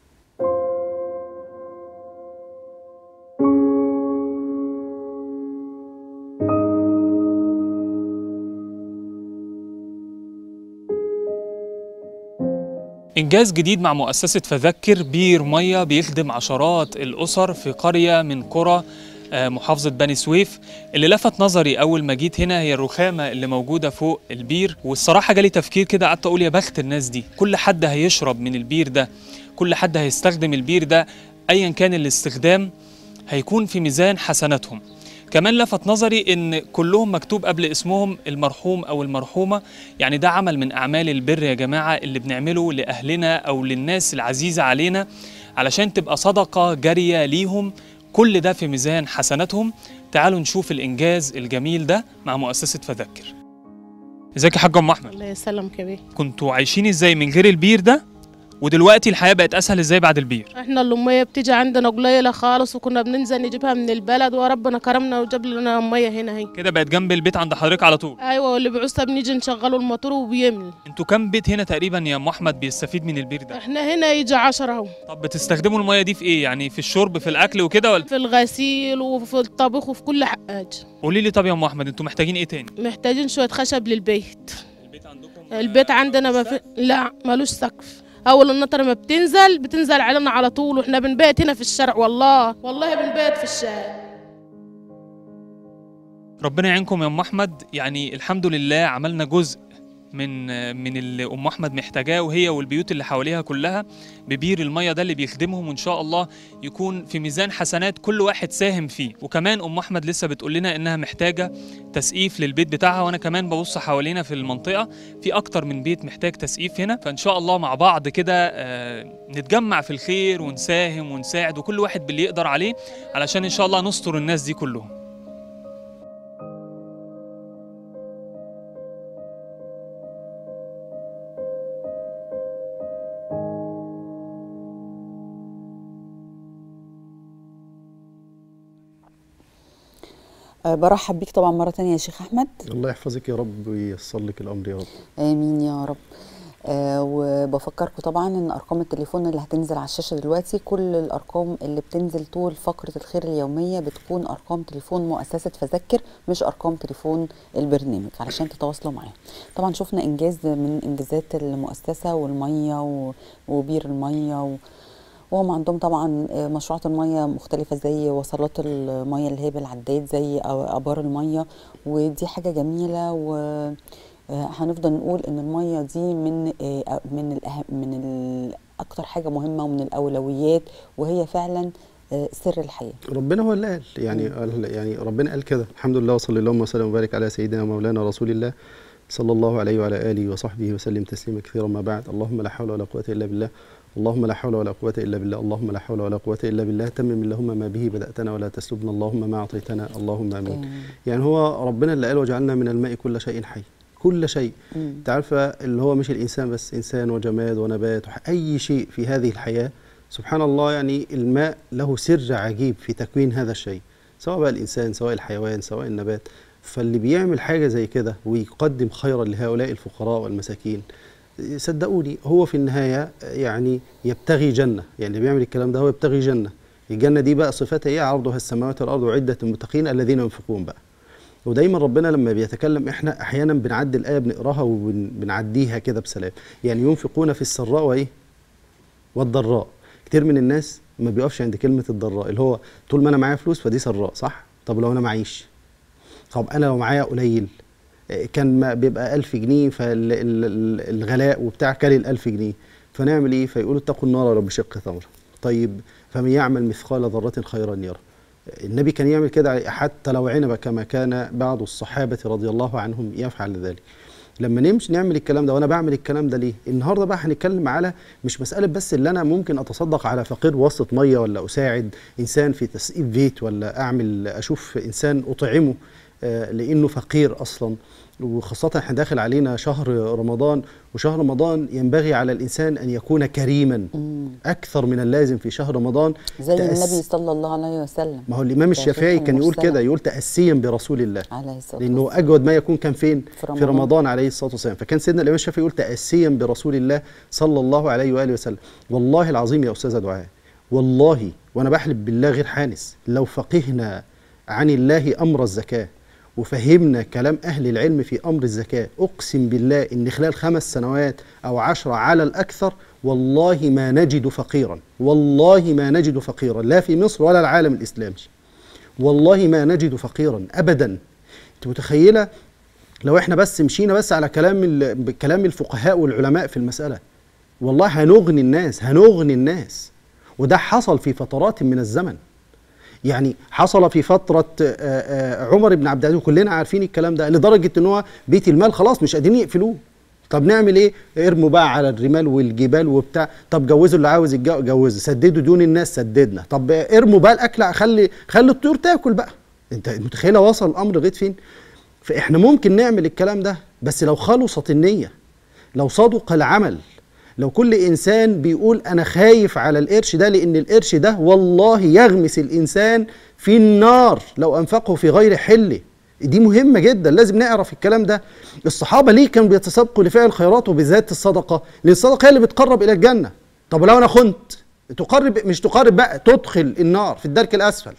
إنجاز جديد مع مؤسسة فذكر بير مية بيخدم عشرات الأسر في قرية من قرى آه، محافظة بني سويف اللي لفت نظري أول ما جيت هنا هي الرخامة اللي موجودة فوق البير والصراحة جالي تفكير كده قعدت أقول يا بخت الناس دي كل حد هيشرب من البير ده كل حد هيستخدم البير ده أيا كان الاستخدام هيكون في ميزان حسناتهم كمان لفت نظري ان كلهم مكتوب قبل اسمهم المرحوم او المرحومه يعني ده عمل من اعمال البر يا جماعه اللي بنعمله لاهلنا او للناس العزيزه علينا علشان تبقى صدقه جاريه ليهم كل ده في ميزان حسناتهم تعالوا نشوف الانجاز الجميل ده مع مؤسسه فذكر ازيك يا حاج ام احمد الله يسلمك يا بيه كنتوا عايشين ازاي من غير البير ده ودلوقتي الحياه بقت اسهل ازاي بعد البير احنا الأمية بتيجي عندنا قليلة خالص وكنا بننزل نجيبها من البلد وربنا كرمنا وجاب لنا أمية هنا هي كده بقت جنب البيت عند حضرتك على طول ايوه واللي بعوزها بنيجي نشغله الموتور وبيملي انتوا كام بيت هنا تقريبا يا ام احمد بيستفيد من البير ده احنا هنا يجي عشرة اهو طب بتستخدموا الميه دي في ايه يعني في الشرب في الاكل وكده ولا في الغسيل وفي الطبخ وفي كل حاجة قولي لي طب يا ام احمد انتوا محتاجين ايه تاني محتاجين شوية خشب للبيت البيت عندكم البيت عندنا ما في لا ملوش سقف اول النطر ما بتنزل بتنزل علينا على طول واحنا بنبيت هنا في الشارع والله والله بنبيت في الشارع ربنا يعينكم يا ام احمد يعني الحمد لله عملنا جزء من من اللي ام احمد محتاجاه وهي والبيوت اللي حواليها كلها ببير الميه ده اللي بيخدمهم وان شاء الله يكون في ميزان حسنات كل واحد ساهم فيه وكمان ام احمد لسه بتقول لنا انها محتاجه تسقيف للبيت بتاعها وانا كمان ببص حوالينا في المنطقه في اكتر من بيت محتاج تسقيف هنا فان شاء الله مع بعض كده آه، نتجمع في الخير ونساهم ونساعد وكل واحد باللي يقدر عليه علشان ان شاء الله نستر الناس دي كلهم آه، برحب بيك طبعا مرة تانية يا شيخ أحمد الله يحفظك يا رب وييسر لك الأمر يا رب آمين يا رب آه وبفكركم طبعا ان ارقام التليفون اللي هتنزل على الشاشه دلوقتي كل الارقام اللي بتنزل طول فقره الخير اليوميه بتكون ارقام تليفون مؤسسه فذكر مش ارقام تليفون البرنامج علشان تتواصلوا معاهم طبعا شفنا انجاز من انجازات المؤسسه والميه و- وبير الميه و وهم عندهم طبعا آه، مشروعات الميه مختلفه زي وصلات الميه اللي هي بالعداد زي أ- ابار الميه ودي حاجه جميله و آه، هنفضل نقول ان الميه دي من آه، من الأهم من ال- اكتر حاجه مهمه ومن الاولويات وهي فعلا آه، سر الحياه ربنا هو اللي قال يعني قال يعني ربنا قال كده الحمد لله وصلى اللهم وسلم وبارك على سيدنا مولانا رسول الله صلى الله عليه وعلى اله وصحبه وسلم تسليما كثيرا ما بعد اللهم لا حول ولا قوه الا بالله اللهم لا حول ولا قوة إلا بالله اللهم لا حول ولا قوة إلا بالله تمم اللهم ما به بدأتنا ولا تسلبنا اللهم ما أعطيتنا اللهم آمين آمين. يعني هو ربنا اللي قال وجعلنا من الماء كل شيء حي كل شيء مم. انت عارفه اللي هو مش الانسان بس انسان وجماد ونبات وح- اي شيء في هذه الحياه سبحان الله يعني الماء له سر عجيب في تكوين هذا الشيء سواء بقى الانسان سواء الحيوان سواء النبات فاللي بيعمل حاجه زي كده ويقدم خيرا لهؤلاء الفقراء والمساكين صدقوني هو في النهايه يعني يبتغي جنه يعني اللي بيعمل الكلام ده هو يبتغي جنه الجنه دي بقى صفتها ايه عرضها السماوات والارض وعده المتقين الذين ينفقون بقى ودايما ربنا لما بيتكلم احنا احيانا بنعدي الايه بنقراها وبنعديها كده بسلام يعني ينفقون في السراء وايه والضراء كتير من الناس ما بيقفش عند كلمه الضراء اللي هو طول ما انا معايا فلوس فدي سراء صح طب لو انا معيش طب انا لو معايا قليل آه، كان ما بيبقى ألف جنيه فالغلاء وبتاع كل الألف جنيه فنعمل ايه فيقولوا اتقوا النار ولو بشق ثمره طيب فمن يعمل مثقال ذره خيرا يره النبي كان يعمل كده حتى لو عنب كما كان بعض الصحابه رضي الله عنهم يفعل ذلك لما نمشي نعمل الكلام ده وانا بعمل الكلام ده ليه النهارده بقى هنتكلم على مش مساله بس اللي انا ممكن اتصدق على فقير وسط ميه ولا اساعد انسان في تسقيف بيت ولا اعمل اشوف انسان اطعمه آه، لانه فقير اصلا وخاصة احنا داخل علينا شهر رمضان وشهر رمضان ينبغي على الانسان ان يكون كريما اكثر من اللازم في شهر رمضان زي تأس- النبي صلى الله عليه وسلم ما هو الامام الشافعي توفيق كان يقول المرسلة. كده يقول تاسيا برسول الله عليه الصلاة لانه والسلام. اجود ما يكون كان فين في في رمضان. رمضان, عليه الصلاه والسلام فكان سيدنا الامام الشافعي يقول تاسيا برسول الله صلى الله عليه واله وسلم والله العظيم يا استاذه دعاء والله وانا بحلف بالله غير حانس لو فقهنا عن الله امر الزكاه وفهمنا كلام اهل العلم في امر الزكاه اقسم بالله ان خلال خمس سنوات او عشرة على الاكثر والله ما نجد فقيرا والله ما نجد فقيرا لا في مصر ولا العالم الاسلامي والله ما نجد فقيرا ابدا انت متخيله لو احنا بس مشينا بس على كلام ال- كلام الفقهاء والعلماء في المساله والله هنغني الناس هنغني الناس وده حصل في فترات من الزمن يعني حصل في فترة آه، آه، عمر بن عبد العزيز وكلنا عارفين الكلام ده لدرجة ان هو بيت المال خلاص مش قادرين يقفلوه طب نعمل ايه؟ ارموا بقى على الرمال والجبال وبتاع طب جوزوا اللي عاوز يتجوز جوزوا سددوا دون الناس سددنا طب ارموا بقى الاكل خلي خلي الطيور تاكل بقى انت متخيله وصل الامر لغايه فين؟ فاحنا ممكن نعمل الكلام ده بس لو خلصت النيه لو صدق العمل لو كل انسان بيقول انا خايف على القرش ده لان القرش ده والله يغمس الانسان في النار لو انفقه في غير حله دي مهمه جدا لازم نعرف الكلام ده الصحابه ليه كانوا بيتسابقوا لفعل الخيرات وبالذات الصدقه لان الصدقه هي اللي بتقرب الى الجنه طب لو انا خنت تقرب مش تقرب بقى تدخل النار في الدرك الاسفل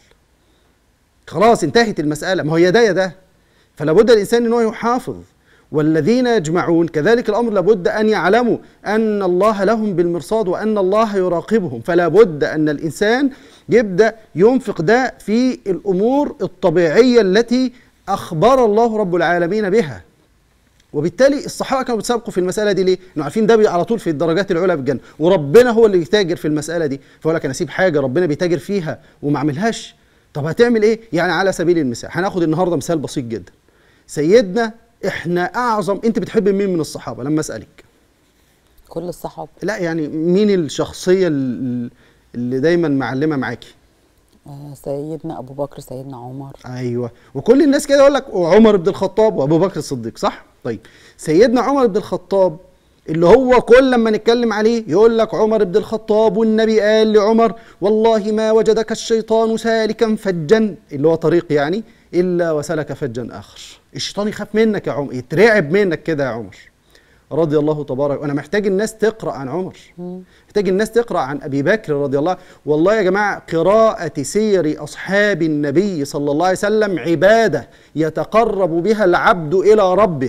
خلاص انتهت المساله ما هو يا ده يا ده فلا بد الانسان ان هو يحافظ والذين يجمعون كذلك الامر لابد ان يعلموا ان الله لهم بالمرصاد وان الله يراقبهم فلا بد ان الانسان يبدا ينفق ده في الامور الطبيعيه التي اخبر الله رب العالمين بها وبالتالي الصحابه كانوا بيتسابقوا في المساله دي ليه؟ انه عارفين ده بي- على طول في الدرجات العلى في الجنه وربنا هو اللي بيتاجر في المساله دي فيقول لك انا اسيب حاجه ربنا بيتاجر فيها وما اعملهاش طب هتعمل ايه؟ يعني على سبيل المثال هناخد النهارده مثال بسيط جدا سيدنا احنا اعظم انت بتحب مين من الصحابه لما اسالك كل الصحابة لا يعني مين الشخصيه ال- اللي دايما معلمه معاكي آه، سيدنا أبو بكر سيدنا عمر ايوه وكل الناس كده يقول لك عمر بن الخطاب وابو بكر الصديق صح طيب سيدنا عمر بن الخطاب اللي هو كل لما نتكلم عليه يقول لك عمر بن الخطاب والنبي قال لعمر والله ما وجدك الشيطان سالكا فجا اللي هو طريق يعني الا وسلك فجا اخر الشيطان يخاف منك يا عمر يترعب منك كده يا عمر رضي الله تبارك وانا محتاج الناس تقرا عن عمر محتاج الناس تقرا عن ابي بكر رضي الله والله يا جماعه قراءه سير اصحاب النبي صلى الله عليه وسلم عباده يتقرب بها العبد الى ربه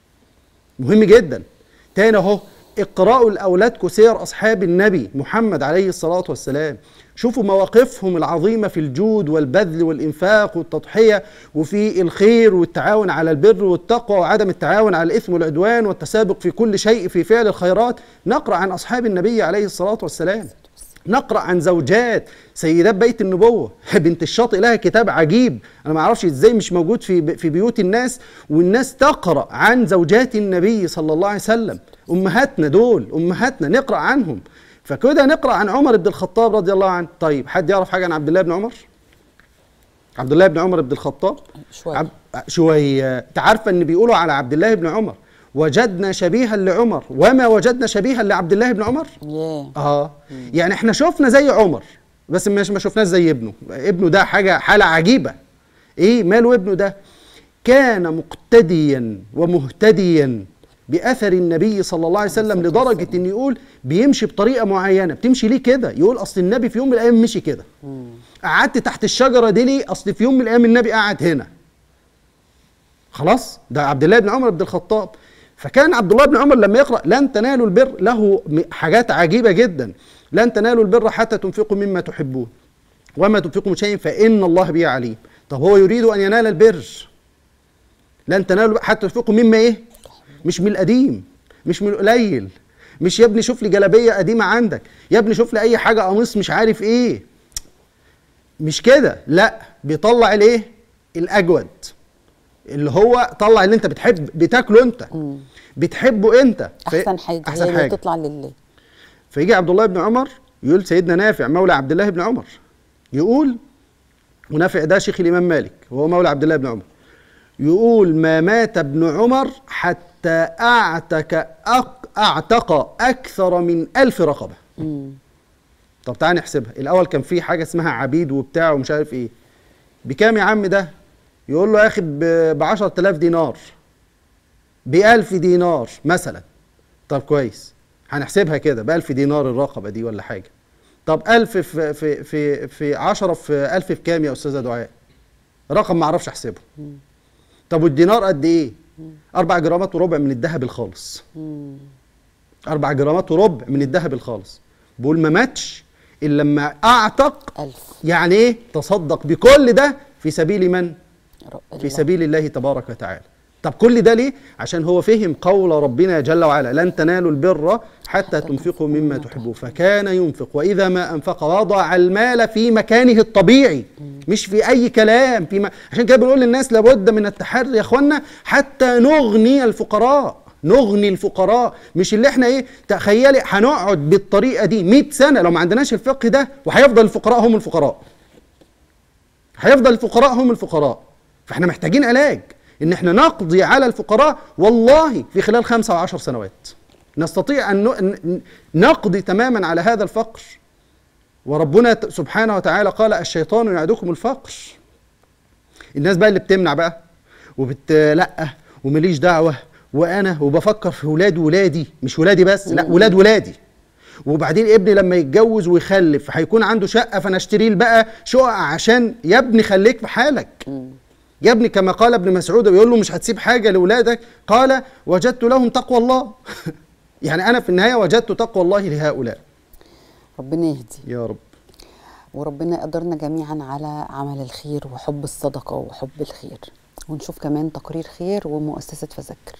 مهم جدا تاني اهو اقرأوا لأولادكم سير أصحاب النبي محمد عليه الصلاة والسلام شوفوا مواقفهم العظيمة في الجود والبذل والإنفاق والتضحية وفي الخير والتعاون على البر والتقوى وعدم التعاون على الإثم والعدوان والتسابق في كل شيء في فعل الخيرات نقرأ عن أصحاب النبي عليه الصلاة والسلام نقرا عن زوجات سيدات بيت النبوه بنت الشاطئ لها كتاب عجيب انا ما اعرفش ازاي مش موجود في في بيوت الناس والناس تقرا عن زوجات النبي صلى الله عليه وسلم امهاتنا دول امهاتنا نقرا عنهم فكده نقرا عن عمر بن الخطاب رضي الله عنه طيب حد يعرف حاجه عن عبد الله بن عمر عبد الله بن عمر بن الخطاب شوية. عب... شويه انت عارفه ان بيقولوا على عبد الله بن عمر وجدنا شبيها لعمر وما وجدنا شبيها لعبد الله بن عمر ياه اه يعني احنا شفنا زي عمر بس مش ما شفناش زي ابنه ابنه ده حاجه حاله عجيبه ايه ماله ابنه ده كان مقتديا ومهتديا باثر النبي صلى الله عليه وسلم لدرجه ان يقول بيمشي بطريقه معينه بتمشي ليه كده يقول اصل النبي في يوم من الايام مشي كده قعدت تحت الشجره دي ليه اصل في يوم من الايام النبي قعد هنا خلاص ده عبد الله بن عمر بن الخطاب فكان عبد الله بن عمر لما يقرا لن تنالوا البر له م- حاجات عجيبه جدا لن تنالوا البر حتى تنفقوا مما تحبون وما تنفقوا من شيء فان الله به عليم طب هو يريد ان ينال البر لن تنالوا حتى تنفقوا مما ايه مش من القديم مش من القليل مش يا ابني شوف لي جلابيه قديمه عندك يا ابني شوف لي اي حاجه قميص مش عارف ايه مش كده لا بيطلع الايه الاجود اللي هو طلع اللي انت بتحب بتاكله انت بتحبه انت ف- احسن حاجه احسن هي اللي حاجه تطلع لله فيجي عبد الله بن عمر يقول سيدنا نافع مولى عبد الله بن عمر يقول ونافع ده شيخ الامام مالك وهو مولى عبد الله بن عمر يقول ما مات ابن عمر حتى اعتق أق اعتق اكثر من ألف رقبه طب تعالى نحسبها الاول كان في حاجه اسمها عبيد وبتاع ومش عارف ايه بكام يا عم ده يقول له يا اخي ب 10000 دينار ب 1000 دينار مثلا طب كويس هنحسبها كده ب 1000 دينار الرقبه دي ولا حاجه طب 1000 في في في في 10 في 1000 بكام يا استاذه دعاء رقم ما اعرفش احسبه طب والدينار قد ايه أربع جرامات وربع من الذهب الخالص أربع جرامات وربع من الذهب الخالص بقول ما ماتش إلا لما أعتق ألف يعني إيه تصدق بكل ده في سبيل من؟ رب في الله. سبيل الله تبارك وتعالى طب كل ده ليه؟ عشان هو فهم قول ربنا جل وعلا لن تنالوا البر حتى تنفقوا مما تحبون فكان ينفق وإذا ما أنفق وضع المال في مكانه الطبيعي مش في أي كلام في م... عشان كده بنقول للناس لابد من التحري يا إخوانا حتى نغني الفقراء نغني الفقراء مش اللي احنا ايه تخيلي هنقعد بالطريقه دي 100 سنه لو ما عندناش الفقه ده وهيفضل الفقراء هم الفقراء هيفضل الفقراء هم الفقراء فاحنا محتاجين علاج ان احنا نقضي على الفقراء والله في خلال خمسة وعشر سنوات نستطيع ان ن- نقضي تماما على هذا الفقر وربنا ت- سبحانه وتعالى قال الشيطان يعدكم الفقر الناس بقى اللي بتمنع بقى وبت لا ومليش دعوه وانا وبفكر في ولاد ولادي مش ولادي بس لا ولاد ولادي وبعدين ابني لما يتجوز ويخلف هيكون عنده شقه فانا اشتري له بقى شقق عشان يا ابني خليك في حالك يا ابني كما قال ابن مسعود بيقول له مش هتسيب حاجه لاولادك قال وجدت لهم تقوى الله يعني انا في النهايه وجدت تقوى الله لهؤلاء ربنا يهدي يا رب وربنا يقدرنا جميعا على عمل الخير وحب الصدقة وحب الخير ونشوف كمان تقرير خير ومؤسسة فذكر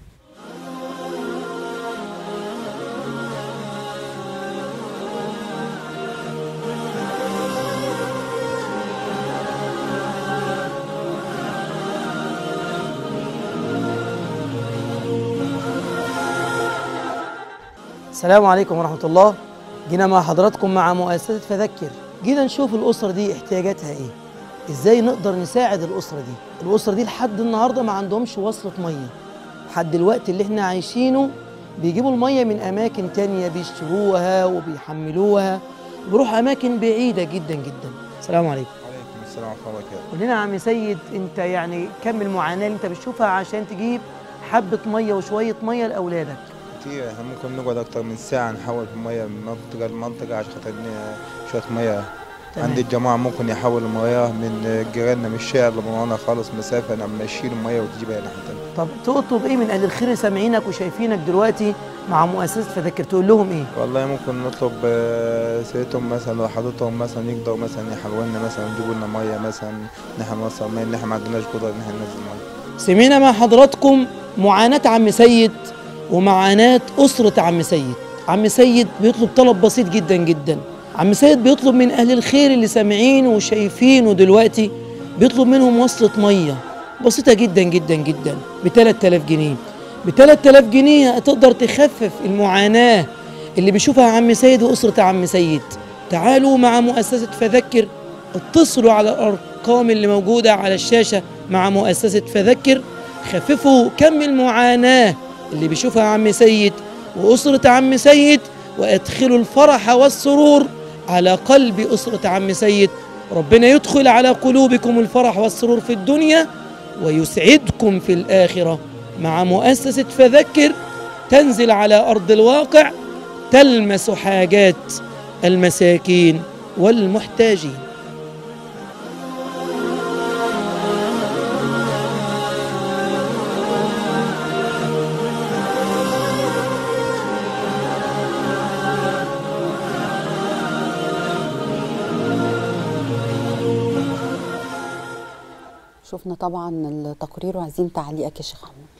السلام عليكم ورحمة الله جينا مع حضراتكم مع مؤسسة فذكر جينا نشوف الأسرة دي احتياجاتها ايه ازاي نقدر نساعد الأسرة دي الأسرة دي لحد النهاردة ما عندهمش وصلة مية لحد الوقت اللي احنا عايشينه بيجيبوا المية من أماكن تانية بيشتروها وبيحملوها بيروحوا أماكن بعيدة جدا جدا السلام عليكم عليكم السلام ورحمة الله وبركاته قول لنا يا عم سيد انت يعني كم المعاناة اللي انت بتشوفها عشان تجيب حبة مية وشوية مية لأولادك كتير احنا ممكن نقعد أكتر من ساعة نحول في المية من منطقة لمنطقة عشان خاطر ن- شوية مية تمام. عند الجماعة ممكن يحولوا المياه من جيراننا من الشارع اللي معانا خالص مسافة نعم نشيل المية وتجيبها ناحية تانية طب تطلب ايه من اهل الخير اللي سامعينك وشايفينك دلوقتي مع مؤسسه فذكر تقول لهم ايه؟ والله ممكن نطلب آه، سيرتهم مثلا لو حضرتهم مثلا يقدروا مثلا يحلوا لنا مثلا يجيبوا لنا مية مثلا إن احنا نوصل مية إن احنا ما عندناش قدرة إن احنا ننزل مية سمعنا مع حضراتكم معاناه عم سيد ومعاناه اسره عم سيد. عم سيد بيطلب طلب بسيط جدا جدا. عم سيد بيطلب من اهل الخير اللي سامعينه وشايفينه دلوقتي بيطلب منهم وصله ميه بسيطه جدا جدا جدا ب 3000 جنيه. ب 3000 جنيه هتقدر تخفف المعاناه اللي بيشوفها عم سيد واسره عم سيد. تعالوا مع مؤسسه فذكر اتصلوا على الارقام اللي موجوده على الشاشه مع مؤسسه فذكر خففوا كم المعاناه اللي بيشوفها عم سيد واسره عم سيد وادخلوا الفرح والسرور على قلب اسره عم سيد ربنا يدخل على قلوبكم الفرح والسرور في الدنيا ويسعدكم في الاخره مع مؤسسه فذكر تنزل على ارض الواقع تلمس حاجات المساكين والمحتاجين شفنا طبعا التقرير وعايزين تعليقك يا شيخ احمد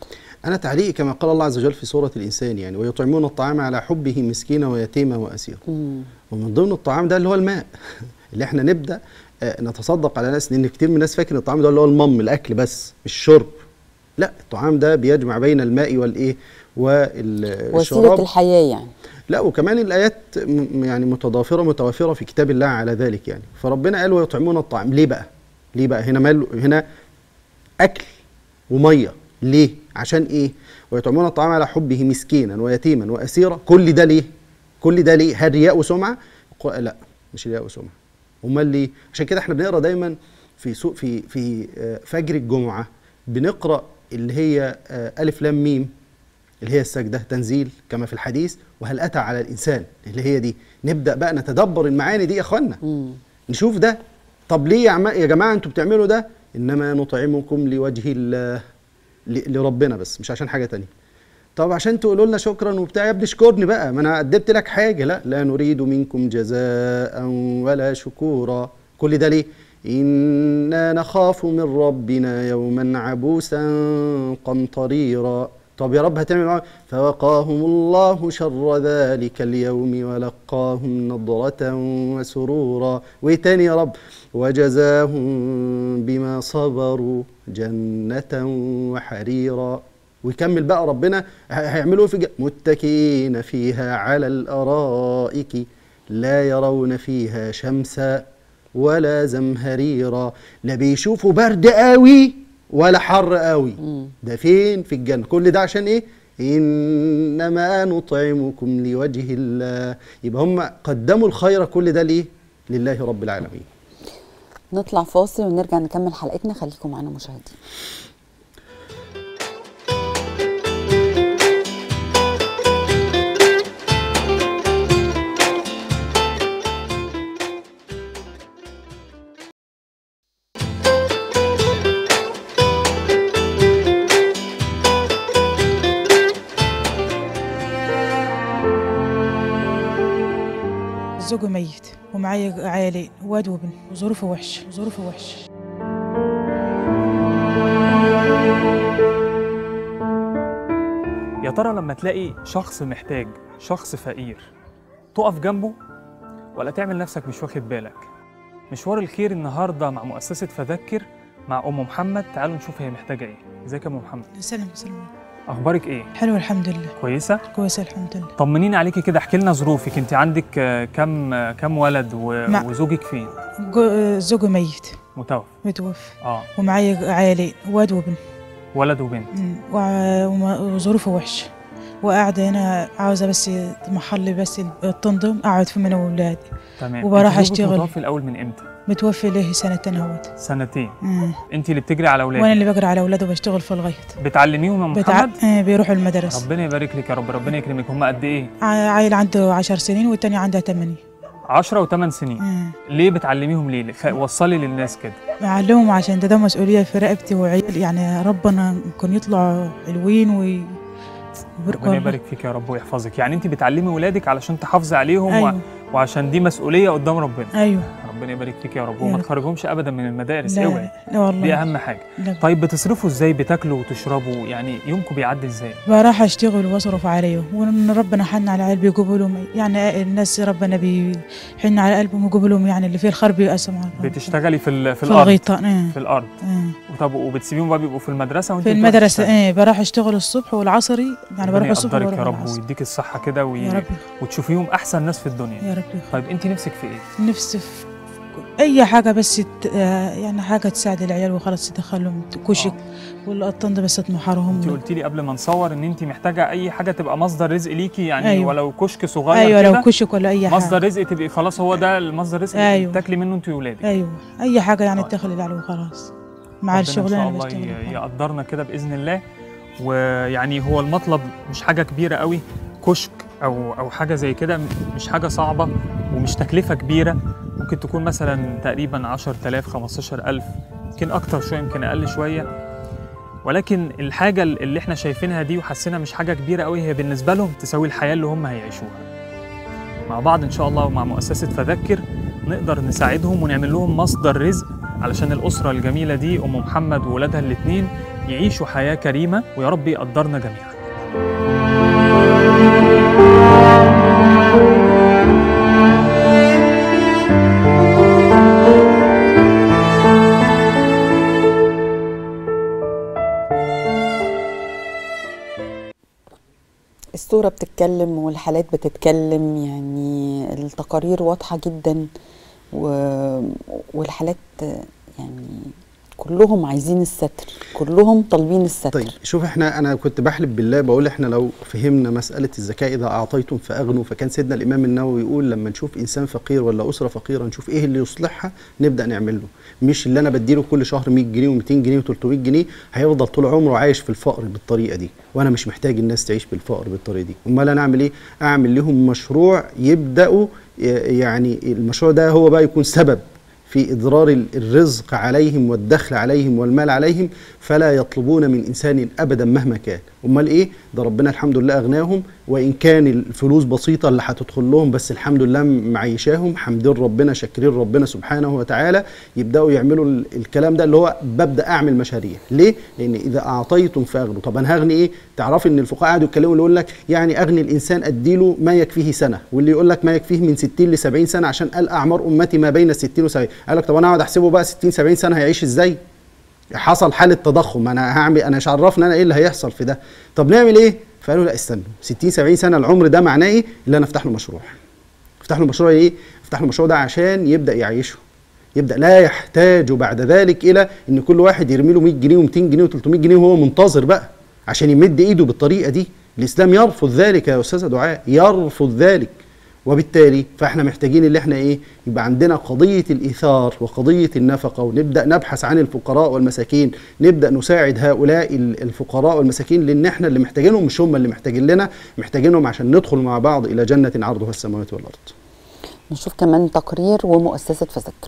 انا تعليقي كما قال الله عز وجل في سوره الانسان يعني ويطعمون الطعام على حبه مسكينا ويتيما واسيرا مم. ومن ضمن الطعام ده اللي هو الماء اللي احنا نبدا آه، نتصدق على ناس لان كتير من الناس فاكر ان الطعام ده اللي هو المم الاكل بس مش الشرب لا الطعام ده بيجمع بين الماء والايه وسيله والشراب الحياه يعني لا وكمان الايات م- يعني متضافره متوافره في كتاب الله على ذلك يعني فربنا قال ويطعمون الطعام ليه بقى ليه بقى هنا مال هنا اكل وميه ليه عشان ايه ويطعمون الطعام على حبه مسكينا ويتيما واسيرا كل ده ليه كل ده ليه هل رياء وسمعه ق- لا مش رياء وسمعه امال ليه عشان كده احنا بنقرا دايما في سوق في في آه، فجر الجمعه بنقرا اللي هي آه، الف لام ميم اللي هي السجدة تنزيل كما في الحديث وهل أتى على الإنسان اللي هي دي نبدأ بقى نتدبر المعاني دي يا أخوانا نشوف ده طب ليه يا, عم... يا جماعة أنتوا بتعملوا ده إنما نطعمكم لوجه الله ل... لربنا بس مش عشان حاجة تانية طب عشان تقولوا لنا شكرا وبتاع يا ابني اشكرني بقى ما انا قدمت لك حاجه لا لا نريد منكم جزاء ولا شكورا كل ده ليه انا نخاف من ربنا يوما عبوسا قمطريرا طب يا رب هتعمل معاهم فوقاهم الله شر ذلك اليوم ولقاهم نضرة وسرورا وايه تاني يا رب وجزاهم بما صبروا جنة وحريرا ويكمل بقى ربنا ه- هيعملوا إيه في ج- متكئين فيها على الارائك لا يرون فيها شمسا ولا زمهريرا لا بيشوفوا برد قوي ولا حر قوي ده فين في الجنه كل ده عشان ايه انما نطعمكم لوجه الله يبقى هم قدموا الخير كل ده ليه لله رب العالمين نطلع فاصل ونرجع نكمل حلقتنا خليكم معانا مشاهدين زوجي ميت ومعايا عيالين واد وابن وظروفه وحش وظروفه وحش يا ترى لما تلاقي شخص محتاج شخص فقير تقف جنبه ولا تعمل نفسك مش واخد بالك مشوار الخير النهارده مع مؤسسة فذكر مع أم محمد تعالوا نشوف هي محتاجة إيه ازيك يا أم محمد سلام سلام أخبارك إيه حلو الحمد لله كويسة كويسة الحمد لله طمنيني عليكي كده احكي لنا ظروفك انت عندك آه، كم آه، كم ولد و... مع- وزوجك فين جو- زوجي ميت متوفى متوفى اه ومعايا عيالين واد وابن ولد وبنت مم. وع- وما- وظروفه وحش وقاعدة هنا عاوزة بس محل بس الطندم أقعد فيه أنا وأولادي تمام وبروح انت زوجك أشتغل متوفي الأول من امتى متوفي له سنتين اهوت سنتين مم. انت اللي بتجري على اولادك وأنا اللي بقرا على أولاده وبشتغل في الغيط بتعلميهم يا بتع... محمد آه، بيروحوا المدرسة ربنا يبارك لك يا رب ربنا يكرمك هم قد ايه ع- عيل عنده عشر سنين والتاني عندها تمانية 10 و8 سنين مم. ليه بتعلميهم ليه خ- وصلي للناس كده معلمهم عشان ده ده مسؤولية في رقبتي وعيال يعني ربنا ممكن يطلعوا حلوين وي ربنا يبارك فيك يا رب ويحفظك يعني انت بتعلمي ولادك علشان تحافظي عليهم أيوة. و... وعشان دي مسؤوليه قدام ربنا أيوة ربنا يبارك فيك يا رب يا وما رب. تخرجهمش ابدا من المدارس لا اوعي لا والله دي اهم حاجه لا. طيب بتصرفوا ازاي بتاكلوا وتشربوا يعني يومكم بيعدي ازاي بروح اشتغل واصرف عليهم وان ربنا حن على قلبي يجيبوا لهم يعني الناس ربنا بيحن على قلبهم ويجيبوا لهم يعني اللي فيه الخير بيقسم على بتشتغلي في ال... في, في الارض الغيطان ايه في الارض إيه. طب وبتسيبيهم بقى بيبقوا في المدرسه وانت في بتروحي المدرسة تشتغلي؟ ايه بروح اشتغل الصبح والعصري يعني ربنا بروح الصبح يقدرك وبروح يا رب العصر ويديك الصحه كده وي... يا رب. وتشوفيهم احسن ناس في الدنيا يا رب طيب انت نفسك في ايه نفسي في اي حاجة بس ت... آه، يعني حاجة تساعد العيال وخلاص تدخلهم كشك والقطن ده بس انت تمحرهم قلتي لي قبل ما نصور ان انت محتاجه اي حاجه تبقى مصدر رزق ليكي يعني أيوة. ولو كشك صغير ايوه كده لو كشك ولا اي حاجة مصدر رزق تبقي خلاص هو ده المصدر رزق اللي أيوة. تاكلي منه انت وولادك ايوه اي حاجة يعني تدخل العيال وخلاص مع ربنا الشغلانة ان اللي شاء الله بشتغلها ي- يقدرنا كده باذن الله ويعني هو المطلب مش حاجه كبيره قوي كشك او او حاجه زي كده م- مش حاجه صعبه ومش تكلفه كبيره ممكن تكون مثلا تقريبا 10000 15000 يمكن اكتر شويه يمكن اقل شويه ولكن الحاجه اللي احنا شايفينها دي وحاسينها مش حاجه كبيره قوي هي بالنسبه لهم تساوي الحياه اللي هم هيعيشوها مع بعض ان شاء الله ومع مؤسسه فذكر نقدر نساعدهم ونعمل لهم مصدر رزق علشان الاسره الجميله دي ام محمد وولادها الاثنين يعيشوا حياة كريمة ويا رب يقدرنا جميعا الصورة بتتكلم والحالات بتتكلم يعني التقارير واضحة جدا و... والحالات يعني كلهم عايزين الستر كلهم طالبين الستر طيب شوف احنا انا كنت بحلف بالله بقول احنا لو فهمنا مساله الزكاه اذا اعطيتم فاغنوا فكان سيدنا الامام النووي يقول لما نشوف انسان فقير ولا اسره فقيره نشوف ايه اللي يصلحها نبدا نعمل له مش اللي انا بديله كل شهر 100 جنيه و200 جنيه و300 جنيه هيفضل طول عمره عايش في الفقر بالطريقه دي وانا مش محتاج الناس تعيش بالفقر بالطريقه دي امال انا اعمل ايه اعمل لهم مشروع يبداوا ي- يعني المشروع ده هو بقى يكون سبب في إضرار ال- الرزق عليهم والدخل عليهم والمال عليهم فلا يطلبون من إنسان أبدا مهما كان أمال إيه ده ربنا الحمد لله أغناهم وإن كان الفلوس بسيطة اللي هتدخل لهم بس الحمد لله معيشاهم حمدين ربنا شاكرين ربنا سبحانه وتعالى يبدأوا يعملوا ال- الكلام ده اللي هو ببدأ أعمل مشاريع ليه؟ لأن إذا أعطيتم فأغنوا طب أنا هغني إيه؟ تعرفي إن الفقهاء قعدوا يتكلموا اللي يقول لك يعني أغني الإنسان أديله ما يكفيه سنة واللي يقول لك ما يكفيه من 60 ل 70 سنة عشان قال أعمار أمتي ما بين 60 و 70 قال لك طب أنا أقعد أحسبه بقى 60 70 سنة هيعيش إزاي؟ حصل حاله تضخم انا هعمل انا مش عرفنا انا ايه اللي هيحصل في ده طب نعمل ايه فقالوا لا استنوا 60 70 سنه العمر ده معناه ايه اللي انا افتح له مشروع افتح له مشروع ايه افتح له المشروع ده عشان يبدا يعيشه يبدا لا يحتاج بعد ذلك الى ان كل واحد يرمي له 100 جنيه و200 جنيه و300 جنيه وهو منتظر بقى عشان يمد ايده بالطريقه دي الاسلام يرفض ذلك يا استاذه دعاء يرفض ذلك وبالتالي فاحنا محتاجين اللي احنا ايه يبقى عندنا قضيه الايثار وقضيه النفقه ونبدا نبحث عن الفقراء والمساكين نبدا نساعد هؤلاء ال- الفقراء والمساكين لان احنا اللي محتاجينهم مش هم اللي محتاجين لنا محتاجينهم عشان ندخل مع بعض الى جنه عرضها السماوات والارض نشوف كمان تقرير ومؤسسة فذكر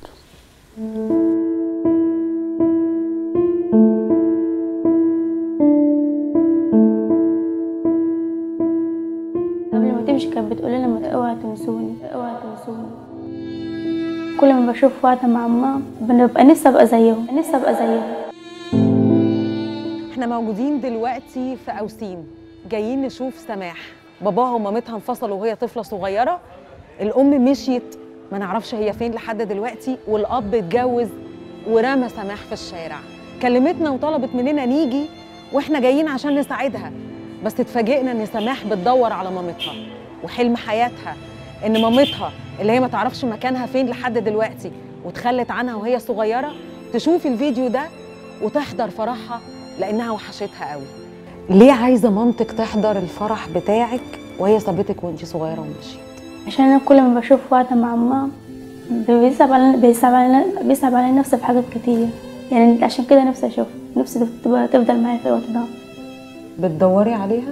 قبل ما تمشي كانت بتقول لنا ما اوعى تنسوني اوعى تنسوني كل ما بشوف واحدة مع ماما بنبقى نفسي ابقى زيهم نفسي ابقى زيهم احنا موجودين دلوقتي في اوسين جايين نشوف سماح باباها ومامتها انفصلوا وهي طفله صغيره الام مشيت ما نعرفش هي فين لحد دلوقتي والاب اتجوز ورمى سماح في الشارع كلمتنا وطلبت مننا نيجي واحنا جايين عشان نساعدها بس اتفاجئنا ان سماح بتدور على مامتها وحلم حياتها ان مامتها اللي هي ما تعرفش مكانها فين لحد دلوقتي وتخلت عنها وهي صغيره تشوف الفيديو ده وتحضر فرحها لانها وحشتها قوي ليه عايزه مامتك تحضر الفرح بتاعك وهي سابتك وانت صغيره ومشيت عشان انا كل ما بشوف واحدة مع ماما بيصعب على بيصعب على بيصعب على نفسي في حاجات كتير يعني عشان كده نفسي اشوف نفسي تبقى تفضل معايا في الوقت ده بتدوري عليها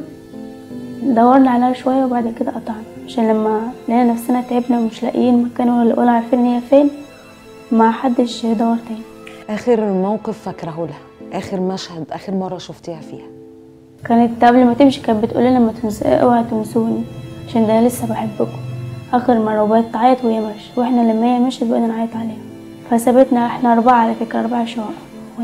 دورنا عليها شوية وبعد كده قطعنا عشان لما لقينا نفسنا تعبنا ومش لاقيين مكان ولا ولا عارفين ان هي فين ما حدش يدور تاني اخر موقف فاكره لها اخر مشهد اخر مره شفتيها فيها كانت قبل ما تمشي كانت بتقول لنا ما تنس... اوعى تنسوني عشان ده أنا لسه بحبكم اخر مره وبقت تعيط وهي ماشيه واحنا لما هي مشيت بقينا نعيط عليها فسابتنا احنا اربعه على فكره اربعه شقق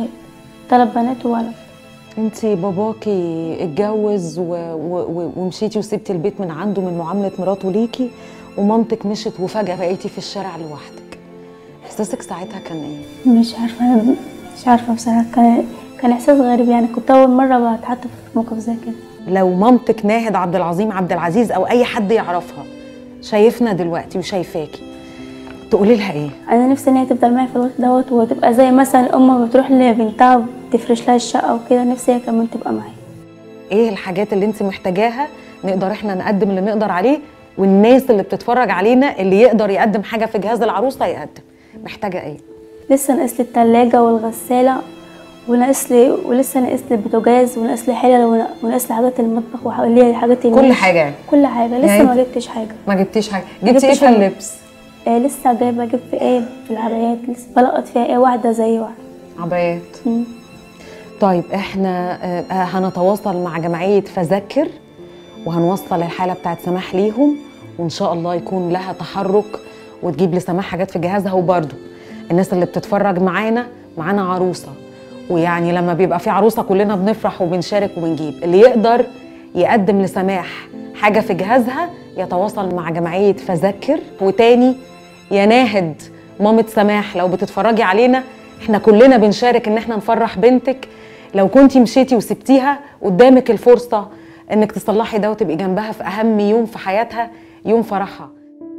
ثلاث بنات وولد انت باباكي اتجوز و... و... و... ومشيتي وسبتي البيت من عنده من معامله مراته ليكي ومامتك مشت وفجاه بقيتي في الشارع لوحدك احساسك ساعتها كان ايه مش عارفه مش عارفه بصراحه كان كان احساس غريب يعني كنت اول مره بتحط في موقف زي كده لو مامتك ناهد عبد العظيم عبد العزيز او اي حد يعرفها شايفنا دلوقتي وشايفاكي تقولي لها ايه انا نفسي ان هي تفضل معايا في الوقت دوت وتبقى زي مثلا الام بتروح لبنتها تفرش لها الشقه وكده نفسي هي كمان تبقى معايا ايه الحاجات اللي انت محتاجاها نقدر احنا نقدم اللي نقدر عليه والناس اللي بتتفرج علينا اللي يقدر يقدم حاجه في جهاز العروسه يقدم محتاجه ايه لسه ناقص لي التلاجة والغسالة وناقص لي ولسه ناقص لي البوتاجاز وناقص لي حلل وناقص لي حاجات المطبخ واللي هي الحاجات كل النيش. حاجة يعني. كل حاجة لسه يعني ما انت- جبتش حاجة ما جبتيش حاجه ما جبتي ايه جبتش في حاجة. اللبس آه لسه جايبة جبت ايه في العبايات لسه بلقط فيها ايه واحدة زي واحدة عبايات مم. طيب احنا آه، آه، هنتواصل مع جمعيه فذكر وهنوصل الحاله بتاعت سماح ليهم وان شاء الله يكون لها تحرك وتجيب لسماح حاجات في جهازها وبرده الناس اللي بتتفرج معانا معانا عروسه ويعني لما بيبقى في عروسه كلنا بنفرح وبنشارك وبنجيب اللي يقدر يقدم لسماح حاجه في جهازها يتواصل مع جمعيه فذكر وتاني يا ناهد مامة سماح لو بتتفرجي علينا احنا كلنا بنشارك ان احنا نفرح بنتك لو كنتي مشيتي وسبتيها قدامك الفرصه انك تصلحي ده وتبقي جنبها في اهم يوم في حياتها يوم فرحها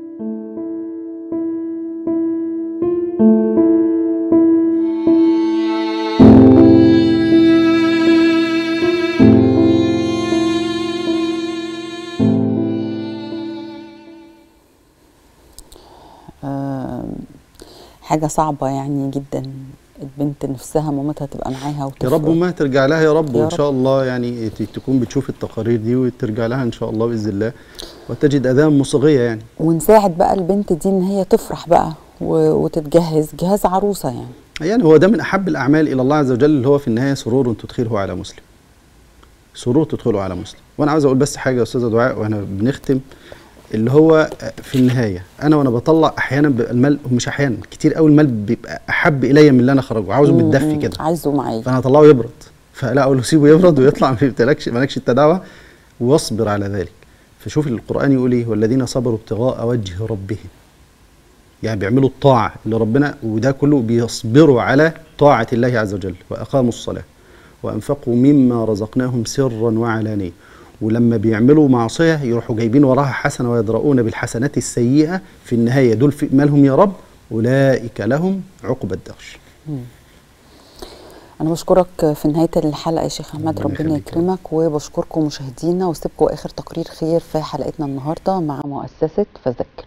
آم، حاجة صعبة يعني جدا البنت نفسها مامتها تبقى معاها يا وتفرح رب ما ترجع لها يا رب يا وان رب. شاء الله يعني ت- تكون بتشوف التقارير دي وترجع لها ان شاء الله باذن الله وتجد اذان مصغيه يعني ونساعد بقى البنت دي ان هي تفرح بقى و- وتتجهز جهاز عروسة يعني يعني هو ده من احب الاعمال الى الله عز وجل اللي هو في النهايه سرور تدخله على مسلم سرور تدخله على مسلم وانا عاوز اقول بس حاجه يا استاذه دعاء واحنا بنختم اللي هو في النهايه انا وانا بطلع احيانا بيبقى المال مش احيانا كتير قوي المال بيبقى احب الي من اللي انا اخرجه عاوزه مم، متدفي مم، كده عايزه معايا فانا هطلعه يبرد فلا اقول له سيبه يبرد ويطلع ما يبتلكش مالكش التداوى واصبر على ذلك فشوف القران يقول ايه والذين صبروا ابتغاء وجه ربهم يعني بيعملوا الطاعه اللي ربنا وده كله بيصبروا على طاعه الله عز وجل واقاموا الصلاه وانفقوا مما رزقناهم سرا وعلانيه ولما بيعملوا معصيه يروحوا جايبين وراها حسنه ويدرؤون بالحسنات السيئه في النهايه دول في مالهم يا رب اولئك لهم عقبى الدرش مم. أنا بشكرك في نهاية الحلقة يا شيخ أحمد ربنا ربنا يخليك. يكرمك وبشكركم مشاهدينا وسيبكم آخر تقرير خير في حلقتنا النهاردة مع مؤسسة فذكر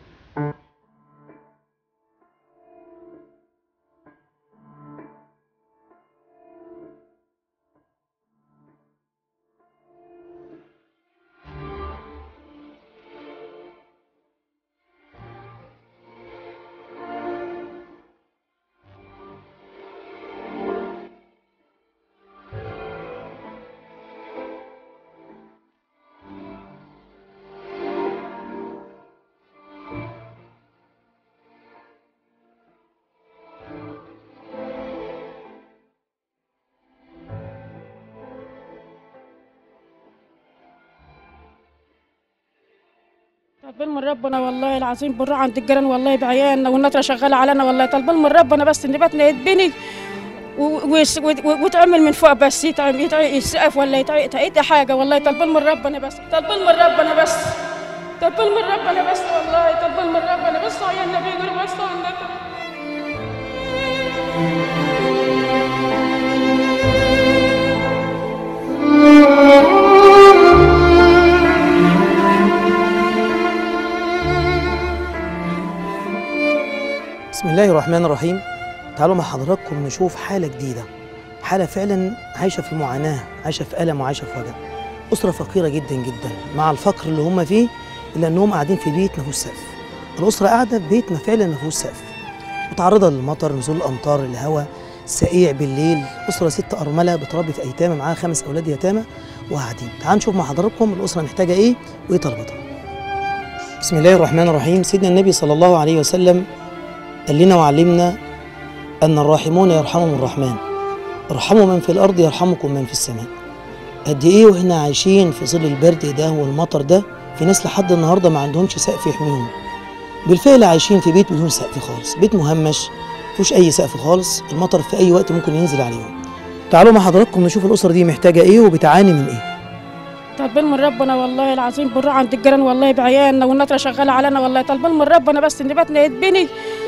طالبين من ربنا والله العظيم بنروح عند الجيران والله بعيالنا والنطره شغاله علينا والله طالبين من ربنا بس ان بيتنا يتبني و- ويس- وت- وتعمل من فوق بس يتعمل يتع- يسقف ولا يتع- تعيد حاجه والله طالبين من ربنا بس طالبين من ربنا بس طالبين من ربنا بس والله طالبين من ربنا بس عيالنا بيجروا بس على النطره بسم الله الرحمن الرحيم تعالوا مع حضراتكم نشوف حالة جديدة حالة فعلا عايشة في معاناة عايشة في ألم وعايشة في وجع أسرة فقيرة جدا جدا مع الفقر اللي هم فيه إلا أنهم قاعدين في بيت ما فيهوش سقف الأسرة قاعدة في بيت ما فعلا ما فيهوش سقف متعرضة للمطر نزول الأمطار الهواء سقيع بالليل أسرة ست أرملة بتربي في أيتام معاها خمس أولاد يتامى وقاعدين تعالوا نشوف مع حضراتكم الأسرة محتاجة إيه وإيه طلباتها بسم الله الرحمن الرحيم سيدنا النبي صلى الله عليه وسلم قال لنا وعلمنا أن الراحمون يرحمهم الرحمن ارحموا من في الأرض يرحمكم من في السماء قد إيه وإحنا عايشين في ظل البرد ده والمطر ده في ناس لحد النهاردة ما عندهمش سقف يحميهم بالفعل عايشين في بيت بدون سقف خالص بيت مهمش مفيهوش أي سقف خالص المطر في أي وقت ممكن ينزل عليهم تعالوا مع حضراتكم نشوف الأسرة دي محتاجة إيه وبتعاني من إيه طالبين من ربنا والله العظيم بنروح عند الجيران والله بعيالنا والنطره شغاله علينا والله طالبين من ربنا بس ان بيتنا يتبني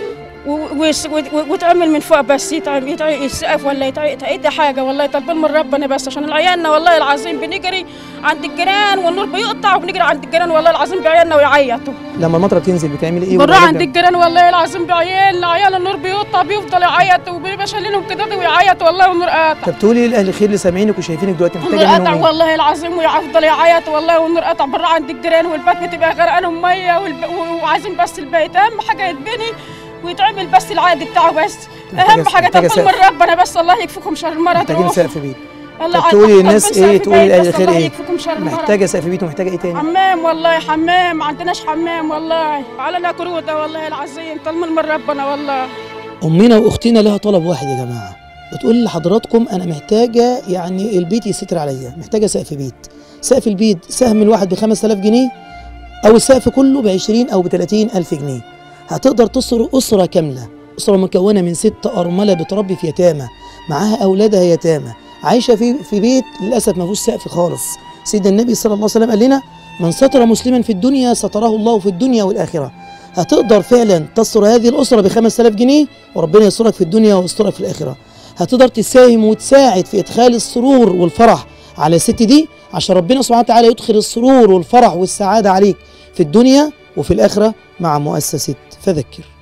و- ويس- وت- وتعمل من فوق بس يتعمل يتع- يسقف ولا يتع- تعيد حاجه والله طالبين من ربنا بس عشان عيالنا والله العظيم بنجري عند الجيران والنور بيقطع وبنجري عند الجيران والله العظيم بعيالنا ويعيطوا لما المطرة بتنزل بتعمل إيه بنروح والولاد عند الجيران والله العظيم بعيالنا عيال النور بيقطع بيفضل يعيط وبيبقى شايلينهم كده ويعيط والله والنور قاطع طب تقولي لأهل الخير اللي سامعينك وشايفينك دلوقتي النور محتاجة قطع منهم إيه؟ والله العظيم ويفضل يعيط والله والنور قطع بره عند الجيران والبيت بتبقى غرقانهم ميه والب... وعايزين بس البيت اهم حاجه يتبني ويتعمل بس العادي بتاعه بس اهم محتاجة- حاجه محتاجة طالبين من سقف. ربنا بس الله يكفيكم شر المرض محتاجين روح. سقف بيت الله طب عاد- تقولي طالبين للناس سقف ايه بيت تقولي لاهل بس الخير الله ايه يكفيكم شر المرض. محتاجه سقف بيت ومحتاجه ايه تاني حمام والله حمام ما عندناش حمام والله علينا كروده والله العظيم طالبين من ربنا والله امنا واختنا لها طلب واحد يا جماعه بتقول لحضراتكم انا محتاجه يعني البيت يستر عليا محتاجه سقف بيت سقف البيت سهم الواحد ب 5000 جنيه او السقف كله ب 20 او ب 30 الف جنيه هتقدر تصر اسره كامله اسره مكونه من ست ارمله بتربي في يتامى معاها اولادها يتامى عايشه في في بيت للاسف ما فيهوش سقف خالص سيدنا النبي صلى الله عليه وسلم قال لنا من ستر مسلما في الدنيا ستره الله في الدنيا والاخره هتقدر فعلا تستر هذه الاسره ب 5000 جنيه وربنا يسترك في الدنيا ويسترك في الاخره هتقدر تساهم وتساعد في ادخال السرور والفرح على الست دي عشان ربنا سبحانه وتعالى يدخل السرور والفرح والسعاده عليك في الدنيا وفي الاخره مع مؤسسه فذكر